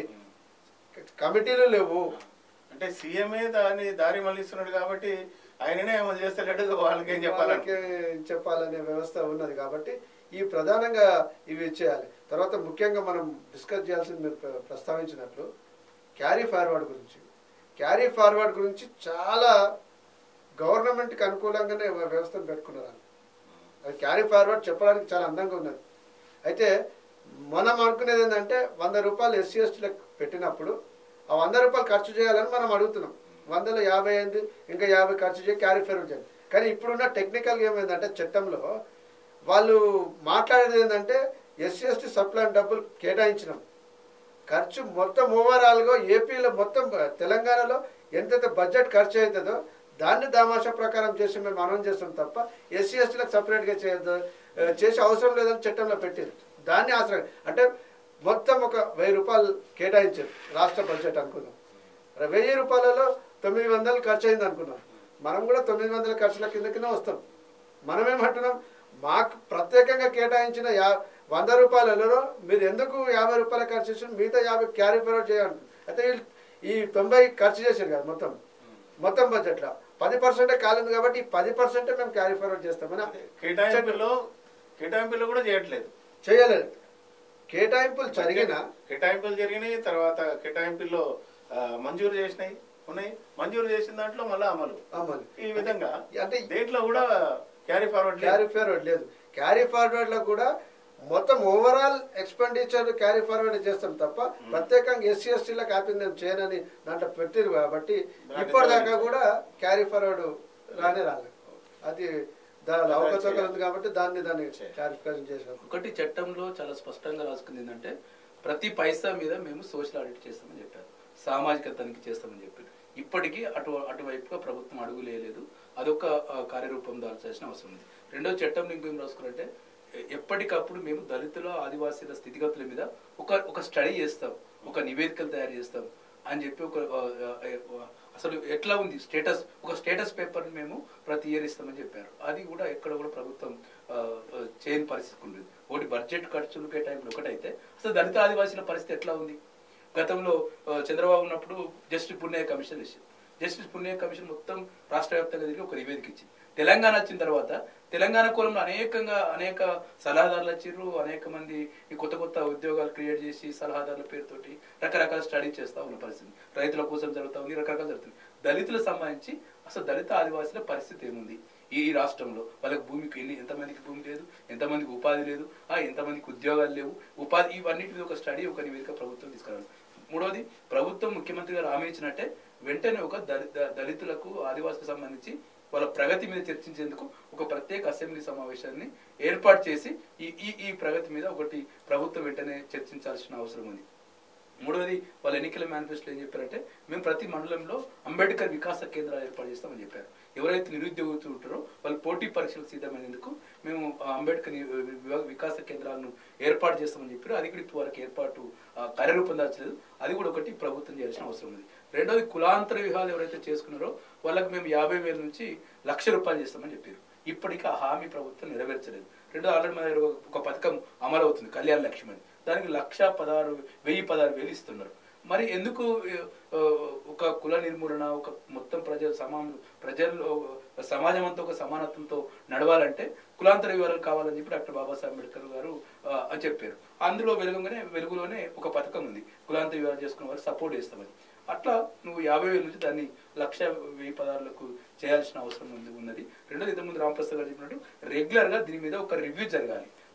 కమిటీలు లేవు అంటే సీఎంఏ దాన్ని దారి మళ్ళిస్తున్నాడు కాబట్టి ఆయననే అమలు చేస్తలేడు వాళ్ళకి ఏం చెప్పాలి వాళ్ళకి చెప్పాలనే వ్యవస్థ ఉన్నది కాబట్టి ఈ ప్రధానంగా ఇవి చేయాలి తర్వాత ముఖ్యంగా మనం డిస్కస్ చేయాల్సింది మీరు ప్ర- ప్రస్తావించినట్లు క్యారీ ఫార్వర్డ్ గురించి క్యారీ ఫార్వర్డ్ గురించి చాలా గవర్నమెంట్కి అనుకూలంగానే వ్య- వ్యవస్థను పెట్టుకున్నారు వాళ్ళు. అది క్యారీ ఫార్వర్డ్ చెప్పడానికి చాలా అందంగా ఉన్నది అయితే మనం అనుకునేది ఏంటంటే వంద రూపాయలు ఎస్సీ ఎస్టీలకు పెట్టినప్పుడు ఆ వంద రూపాయలు ఖర్చు చేయాలని మనం అడుగుతున్నాం వందలో యాభై అయింది ఇంకా యాభై ఖర్చు చేసి క్యారీ ఫార్వర్డ్ చేయాలి కానీ ఇప్పుడున్న టెక్నికల్గా ఏమైందంటే చట్టంలో వాళ్ళు మాట్లాడేది ఏంటంటే ఎస్సీ ఎస్టీ సప్లాన్ డబ్బులు కేటాయించినాం ఖర్చు మొత్తం ఓవరాల్గా ఏపీలో మొత్తం తెలంగాణలో ఎంతైతే బడ్జెట్ ఖర్చు అవుతుందో దాన్ని దామాషా ప్రకారం చేసి మేము అనౌన్స్ చేస్తాం తప్ప ఎస్సీ ఎస్టీలకు సపరేట్గా చేయొద్దు ఆ, చేసే అవసరం లేదని చట్టంలో పెట్టింది దాన్ని ఆశ్రయం అంటే మొత్తం ఒక వెయ్యి రూపాయలు కేటాయించారు రాష్ట్ర బడ్జెట్ అనుకుందాం ర- వెయ్యి రూపాయలలో తొమ్మిది వందలు ఖర్చు అయింది అనుకున్నాం మనం కూడా తొమ్మిది వందల ఖర్చుల కిందకినే వస్తాం మనమేమంటున్నాం మాకు ప్రత్యేకంగా కేటాయించిన యా వంద రూపాయలలో మీరు ఎందుకు యాభై రూపాయల ఖర్చు చేసి మిగతా యాభై క్యారీ ఫార్వర్డ్ చేయాలి అయితే వీళ్ళు ఈ తొంభై ఖర్చు చేశారు కదా మొత్తం మొత్తం బడ్జెట్లో పది పర్సెంటే కాలేదు కాబట్టి ఈ పది పర్సెంటే మేము క్యారీ ఫార్వర్డ్ చేస్తామని కేటాయింపుల్లో కేటాయింపుల్లో కూడా చేయట్లేదు చేయలేదు కేటాయింపులు జరిగిన కేటాయింపులు జరిగినాయి తర్వాత కేటాయింపుల్లో ఆ, మంజూరు చేసినాయి ఉన్నాయి మంజూరు చేసిన దాంట్లో మళ్ళీ అమలు అమలు ఈ విధంగా అంటే దేంట్లో కూడా క్యారీ ఫార్వర్డ్ క్యారీ ఫార్వర్డ్ లేదు క్యారీ ఫార్వర్డ్ లో కూడా మొత్తం ఓవరాల్ ఎక్స్పెండిచర్ క్యారీ ఫార్వర్డ్ చేస్తాం తప్ప ప్రత్యేకంగా ఎస్సీ ఎస్టీలకు ఆపింది మేము చేయనని దాంట్లో పెట్టిరు కాబట్టి దాన్ని ఇప్పటిదాకా తొలగించారు. కూడా క్యారీ ఫార్వర్డ్ రానే రాలేదు అది దాని అవకతవకలు ఉంది కాబట్టి దాన్ని దాన్ని చేయాలి. క్లారిఫికేషన్ చేసాం ఒకటి చట్టంలో చాలా స్పష్టంగా రాసుకుంది ఏంటంటే ప్రతి పైసా మీద మేము సోషల్ ఆడిట్ చేస్తామని చెప్పారు సామాజిక తనిఖీ చేస్తామని చెప్పారు ఇప్పటికీ అటు అటువైపుగా ప్రభుత్వం అడుగు లేదు అదొక ఆ, కార్యరూపం దాల్చాల్సిన అవసరం ఉంది రెండో చట్టంలో ఇంకేం రాసుకున్నారంటే ఎ- ఎప్పటికప్పుడు మేము దళితుల ఆదివాసీల స్థితిగతుల మీద ఒక ఒక స్టడీ చేస్తాం ఒక నివేదికలు తయారు చేస్తాం అని చెప్పి ఒక ఆ, ఆ, అసలు ఎట్లా ఉంది స్టేటస్ ఒక స్టేటస్ పేపర్ని మేము ప్రతి ఇయర్ ఇస్తామని చెప్పారు అది కూడా ఎక్కడ కూడా ప్రభుత్వం ఆ, ఆ, చేయని పరిస్థితి ఉంటుంది ఒకటి బడ్జెట్ ఖర్చులు కేటాయింపులు ఒకటైతే అసలు దళిత ఆదివాసీల పరిస్థితి ఎట్లా ఉంది గతంలో ఆ, చంద్రబాబు ఉన్నప్పుడు జస్టిస్ పుణ్య కమిషన్ ఇచ్చింది జస్టిస్ పుణ్య కమిషన్ మొత్తం రాష్ట్ర వ్యాప్తంగా తిరిగి ఒక నివేదిక ఇచ్చింది తెలంగాణ వచ్చిన తర్వాత తెలంగాణ కులంలో అనేకంగా అనేక సలహాదారులు వచ్చిర్రు అనేక మంది ఈ కొత్త కొత్త ఉద్యోగాలు క్రియేట్ చేసి సలహాదారుల పేరుతోటి రకరకాల స్టడీ చేస్తా ఉన్న పరిస్థితి రైతుల కోసం జరుగుతా ఉంది రకరకాల జరుగుతుంది దళితులకు సంబంధించి అసలు దళిత ఆదివాసుల పరిస్థితి ఏముంది ఈ ఈ రాష్ట్రంలో వాళ్ళకి భూమికి ఎన్ని ఎంతమందికి భూమి లేదు ఎంతమందికి ఉపాధి లేదు ఆ ఎంతమందికి ఉద్యోగాలు లేవు ఉపాధి ఇవన్నిటి మీద ఒక స్టడీ ఒక నివేదిక ప్రభుత్వం తీసుకురావాలి మూడోది ప్రభుత్వం ముఖ్యమంత్రి గారు హామీ ఇచ్చినట్టే వెంటనే ఒక దళి- ద- దళితులకు ఆదివాసులకు సంబంధించి వాళ్ళ ప్రగతి మీద చర్చించేందుకు ఒక ప్రత్యేక అసెంబ్లీ సమావేశాన్ని ఏర్పాటు చేసి ఈ ఈ ఈ ప్రగతి మీద ఒకటి ప్రభుత్వం వెంటనే చర్చించాల్సిన అవసరం ఉంది మూడవది వాళ్ళ ఎన్నికల మేనిఫెస్టోలో ఏం చెప్పారంటే మేము ప్రతి మండలంలో అంబేద్కర్ వికాస కేంద్రాలు ఏర్పాటు చేస్తామని చెప్పారు ఎవరైతే నిరుద్యోగులు ఉంటారో వాళ్ళు పోటీ పరీక్షలకు సిద్ధమైనందుకు మేము ఆ అంబేద్కర్ ని- వి- వికాస కేంద్రాలను ఏర్పాటు చేస్తామని చెప్పారు అది కూడా ఇప్పుడు వరకు ఏర్పాటు ఆ, కార్యరూపం దాల్చలేదు అది కూడా ఒకటి ప్రభుత్వం చేయాల్సిన అవసరం ఉంది రెండోది కులాంతర వివాహాలు ఎవరైతే చేసుకున్నారో వాళ్ళకి మేము యాభై వేల నుంచి లక్ష రూపాయలు చేస్తామని చెప్పారు ఇప్పటికీ ఆ హామీ ప్రభుత్వం నెరవేర్చలేదు రెండో ఆల్రెడీ మన దగ్గర ఒక- ఒక పథకం అమలు అవుతుంది కళ్యాణ లక్ష్మి అని దానికి లక్ష పదహారు వెయ్యి పదహారు వేలు ఇస్తున్నారు మరి ఎందుకు ఆ, ఒక కుల నిర్మూలన ఒక మొత్తం ప్రజలు సమా ప్రజల్లో సమాజం అంతా ఒక సమానత్వంతో నడవాలంటే కులాంతర వివరాలు కావాలని చెప్పి డాక్టర్ బాబాసాహెబ్ అంబేద్కర్ గారు ఆ, అని చెప్పారు అందులో వెలుగుగానే వెలుగులోనే ఒక పథకం ఉంది కులాంతర వివరాలు చేసుకున్న వారు సపోర్ట్ చేస్తామని అట్లా నువ్వు యాభై వేల నుంచి దాన్ని లక్ష వెయ్యి పదార్లకు చేయాల్సిన అవసరం ఉంది ఉన్నది రెండోది ఇంతకుముందు రామప్రసాద్ గారు చెప్పినట్టు రెగ్యులర్ గా దీని మీద ఒక రివ్యూ జరగాలి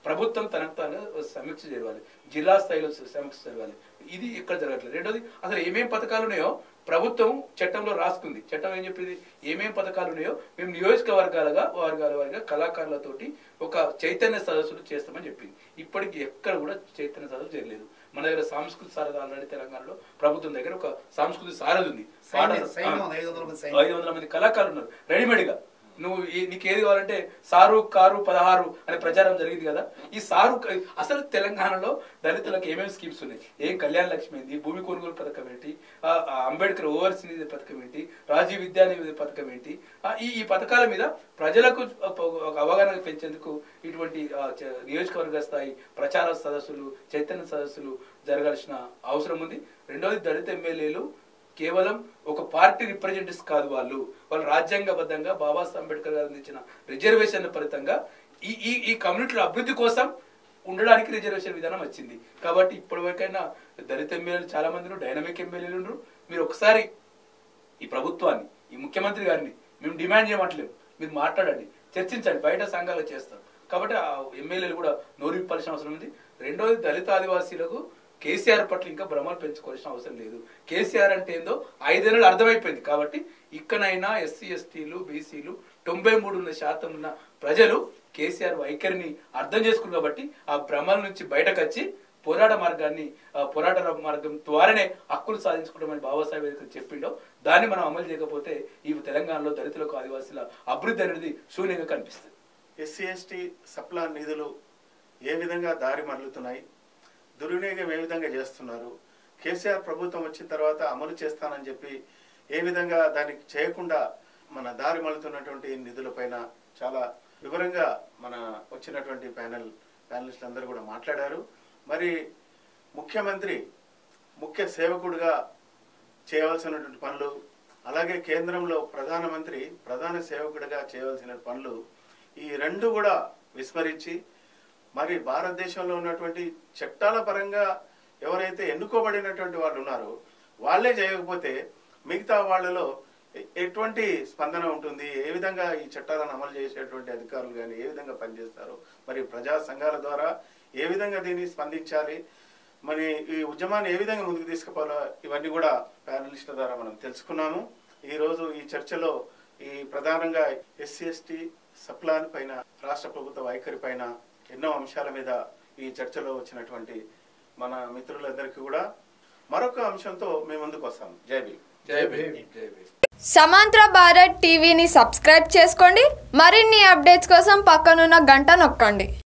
ప్రభుత్వం తనకు తాను సమీక్ష జరగాలి జిల్లా స్థాయిలో సమీక్ష జరగాలి ఇది ఇక్కడ జరగట్లేదు రెండోది అసలు ఏమేం పథకాలు ఉన్నాయో ప్రభుత్వం చట్టంలో రాసుకుంది చట్టం ఏం చెప్పింది ఏమేం పథకాలు ఉన్నాయో మేము నియోజకవర్గాలుగా వర్గాల వారిగా కళాకారులతోటి ఒక చైతన్య సదస్సులు చేస్తామని చెప్పింది ఇప్పటికి ఎక్కడ కూడా చైతన్య సదస్సు చేయలేదు మన దగ్గర సాంస్కృతిక సారథి ఆల్రెడీ తెలంగాణలో ప్రభుత్వం దగ్గర ఒక సాంస్కృతిక సారథి ఉంది సైన్యం- పాట- సైన్యం ఆ. ఉంది, ఐదు వందల మంది సైన్యం. ఐదు వందల మంది కళాకారులు ఉన్నారు రెడీమేడ్గా నువ్వు ఈ- నీకు ఏది కావాలంటే సారు కారు పదహారు అనే ప్రచారం జరిగింది కదా ఈ సారు క- అసలు తెలంగాణలో దళితులకు ఏమేమి స్కీమ్స్ ఉన్నాయి ఏం కళ్యాణ లక్ష్మి ఏంటి భూమి కొనుగోలు పథకం ఏంటి ఆ, ఆ అంబేద్కర్ ఓవర్సీ నిధి పథకం ఏంటి రాజీవ్ విద్యా నిధి పథకం ఏంటి ఆ, ఈ ఈ పథకాల మీద ప్రజలకు ఒక అవగాహన పెంచేందుకు ఇటువంటి ఆ, చ- నియోజకవర్గ స్థాయి ప్రచార సదస్సులు చైతన్య సదస్సులు జరగాల్సిన అవసరం ఉంది రెండోది దళిత ఎమ్మెల్యేలు కేవలం ఒక పార్టీ రిప్రజెంటేటివ్స్ కాదు వాళ్ళు వాళ్ళు రాజ్యాంగబద్ధంగా బాబాసాహెబ్ అంబేద్కర్ గారు అందించిన రిజర్వేషన్ ఫలితంగా ఈ ఈ ఈ కమ్యూనిటీల అభివృద్ధి కోసం ఉండడానికి రిజర్వేషన్ విధానం వచ్చింది కాబట్టి ఇప్పటివరకైనా దళిత ఎమ్మెల్యేలు చాలా మంది ఉన్నారు, డైనమిక్ ఎమ్మెల్యేలు ఉన్నారు మీరు ఒకసారి ఈ ప్రభుత్వాన్ని ఈ ముఖ్యమంత్రి గారిని మేము డిమాండ్ చేయమంటలేము మీరు మాట్లాడండి చర్చించండి బయట సంఘాలు చేస్తాం కాబట్టి ఆ ఎమ్మెల్యేలు కూడా నోరు విప్పాల్సిన అవసరం ఉంది రెండోది దళిత ఆదివాసీలకు కేసీఆర్ పట్ల ఇంకా భ్రమలు పెంచుకోవాల్సిన అవసరం లేదు కేసీఆర్ అంటే ఏందో ఐదేళ్ళు అర్థమైపోయింది కాబట్టి ఇక్కడైనా ఎస్సీ ఎస్టీలు బీసీలు తొంభై మూడు శాతం ఉన్న ప్రజలు కేసీఆర్ వైఖరిని అర్థం చేసుకున్నారు కాబట్టి ఆ భ్రమల నుంచి బయటకు వచ్చి పోరాట మార్గాన్ని ఆ పోరాట మార్గం ద్వారానే హక్కులు సాధించుకోవడం బాబాసాహెబ్ ఏదైతే చెప్పిండో దాన్ని మనం అమలు చేయకపోతే ఈ తెలంగాణలో దళితులకు ఆదివాసీల అభివృద్ధి అనేది శూన్యంగా కనిపిస్తుంది ఎస్సీ ఎస్టీ సప్లా నిధులు ఏ విధంగా దారి మరలుతున్నాయి దుర్వినియోగం ఏ విధంగా చేస్తున్నారు కేసీఆర్ ప్రభుత్వం వచ్చిన తర్వాత అమలు చేస్తానని చెప్పి ఏ విధంగా దానికి చేయకుండా మన దారి మలుతున్నటువంటి నిధులపైన చాలా వివరంగా మన వచ్చినటువంటి ప్యానెల్ ప్యానలిస్టులు అందరూ కూడా మాట్లాడారు మరి ముఖ్యమంత్రి ముఖ్య సేవకుడిగా చేయవలసినటువంటి పనులు అలాగే కేంద్రంలో ప్రధానమంత్రి ప్రధాన సేవకుడిగా చేయవలసిన పనులు ఈ రెండు కూడా విస్మరించి మరి భారతదేశంలో ఉన్నటువంటి చట్టాల పరంగా ఎవరైతే ఎన్నుకోబడినటువంటి వాళ్ళు ఉన్నారో వాళ్ళే చేయకపోతే మిగతా వాళ్ళలో ఎ- ఎటువంటి స్పందన ఉంటుంది ఏ విధంగా ఈ చట్టాలను అమలు చేసేటువంటి అధికారులు కానీ ఏ విధంగా పనిచేస్తారు మరి ప్రజా సంఘాల ద్వారా ఏ విధంగా దీన్ని స్పందించాలి మరి ఈ ఉద్యమాన్ని ఏ విధంగా ముందుకు తీసుకుపోవాలో ఇవన్నీ కూడా ప్యానలిస్టుల ద్వారా మనం తెలుసుకున్నాము ఈ రోజు ఈ చర్చలో ఈ ప్రధానంగా ఎస్సీ ఎస్టీ సప్లాన్ పైన రాష్ట్ర ప్రభుత్వ వైఖరి పైన ఎన్నో అంశాల మీద ఈ చర్చలో వచ్చినటువంటి మన మిత్రులందరికీ కూడా మరొక అంశంతో మేము ముందుకు వస్తాము జై భీమ్ జై భీమ్ జై భీమ్ సమాంతర భారత్ టీవీని సబ్స్క్రైబ్ చేసుకోండి మరిన్ని అప్డేట్స్ కోసం పక్కనున్న గంట నొక్కండి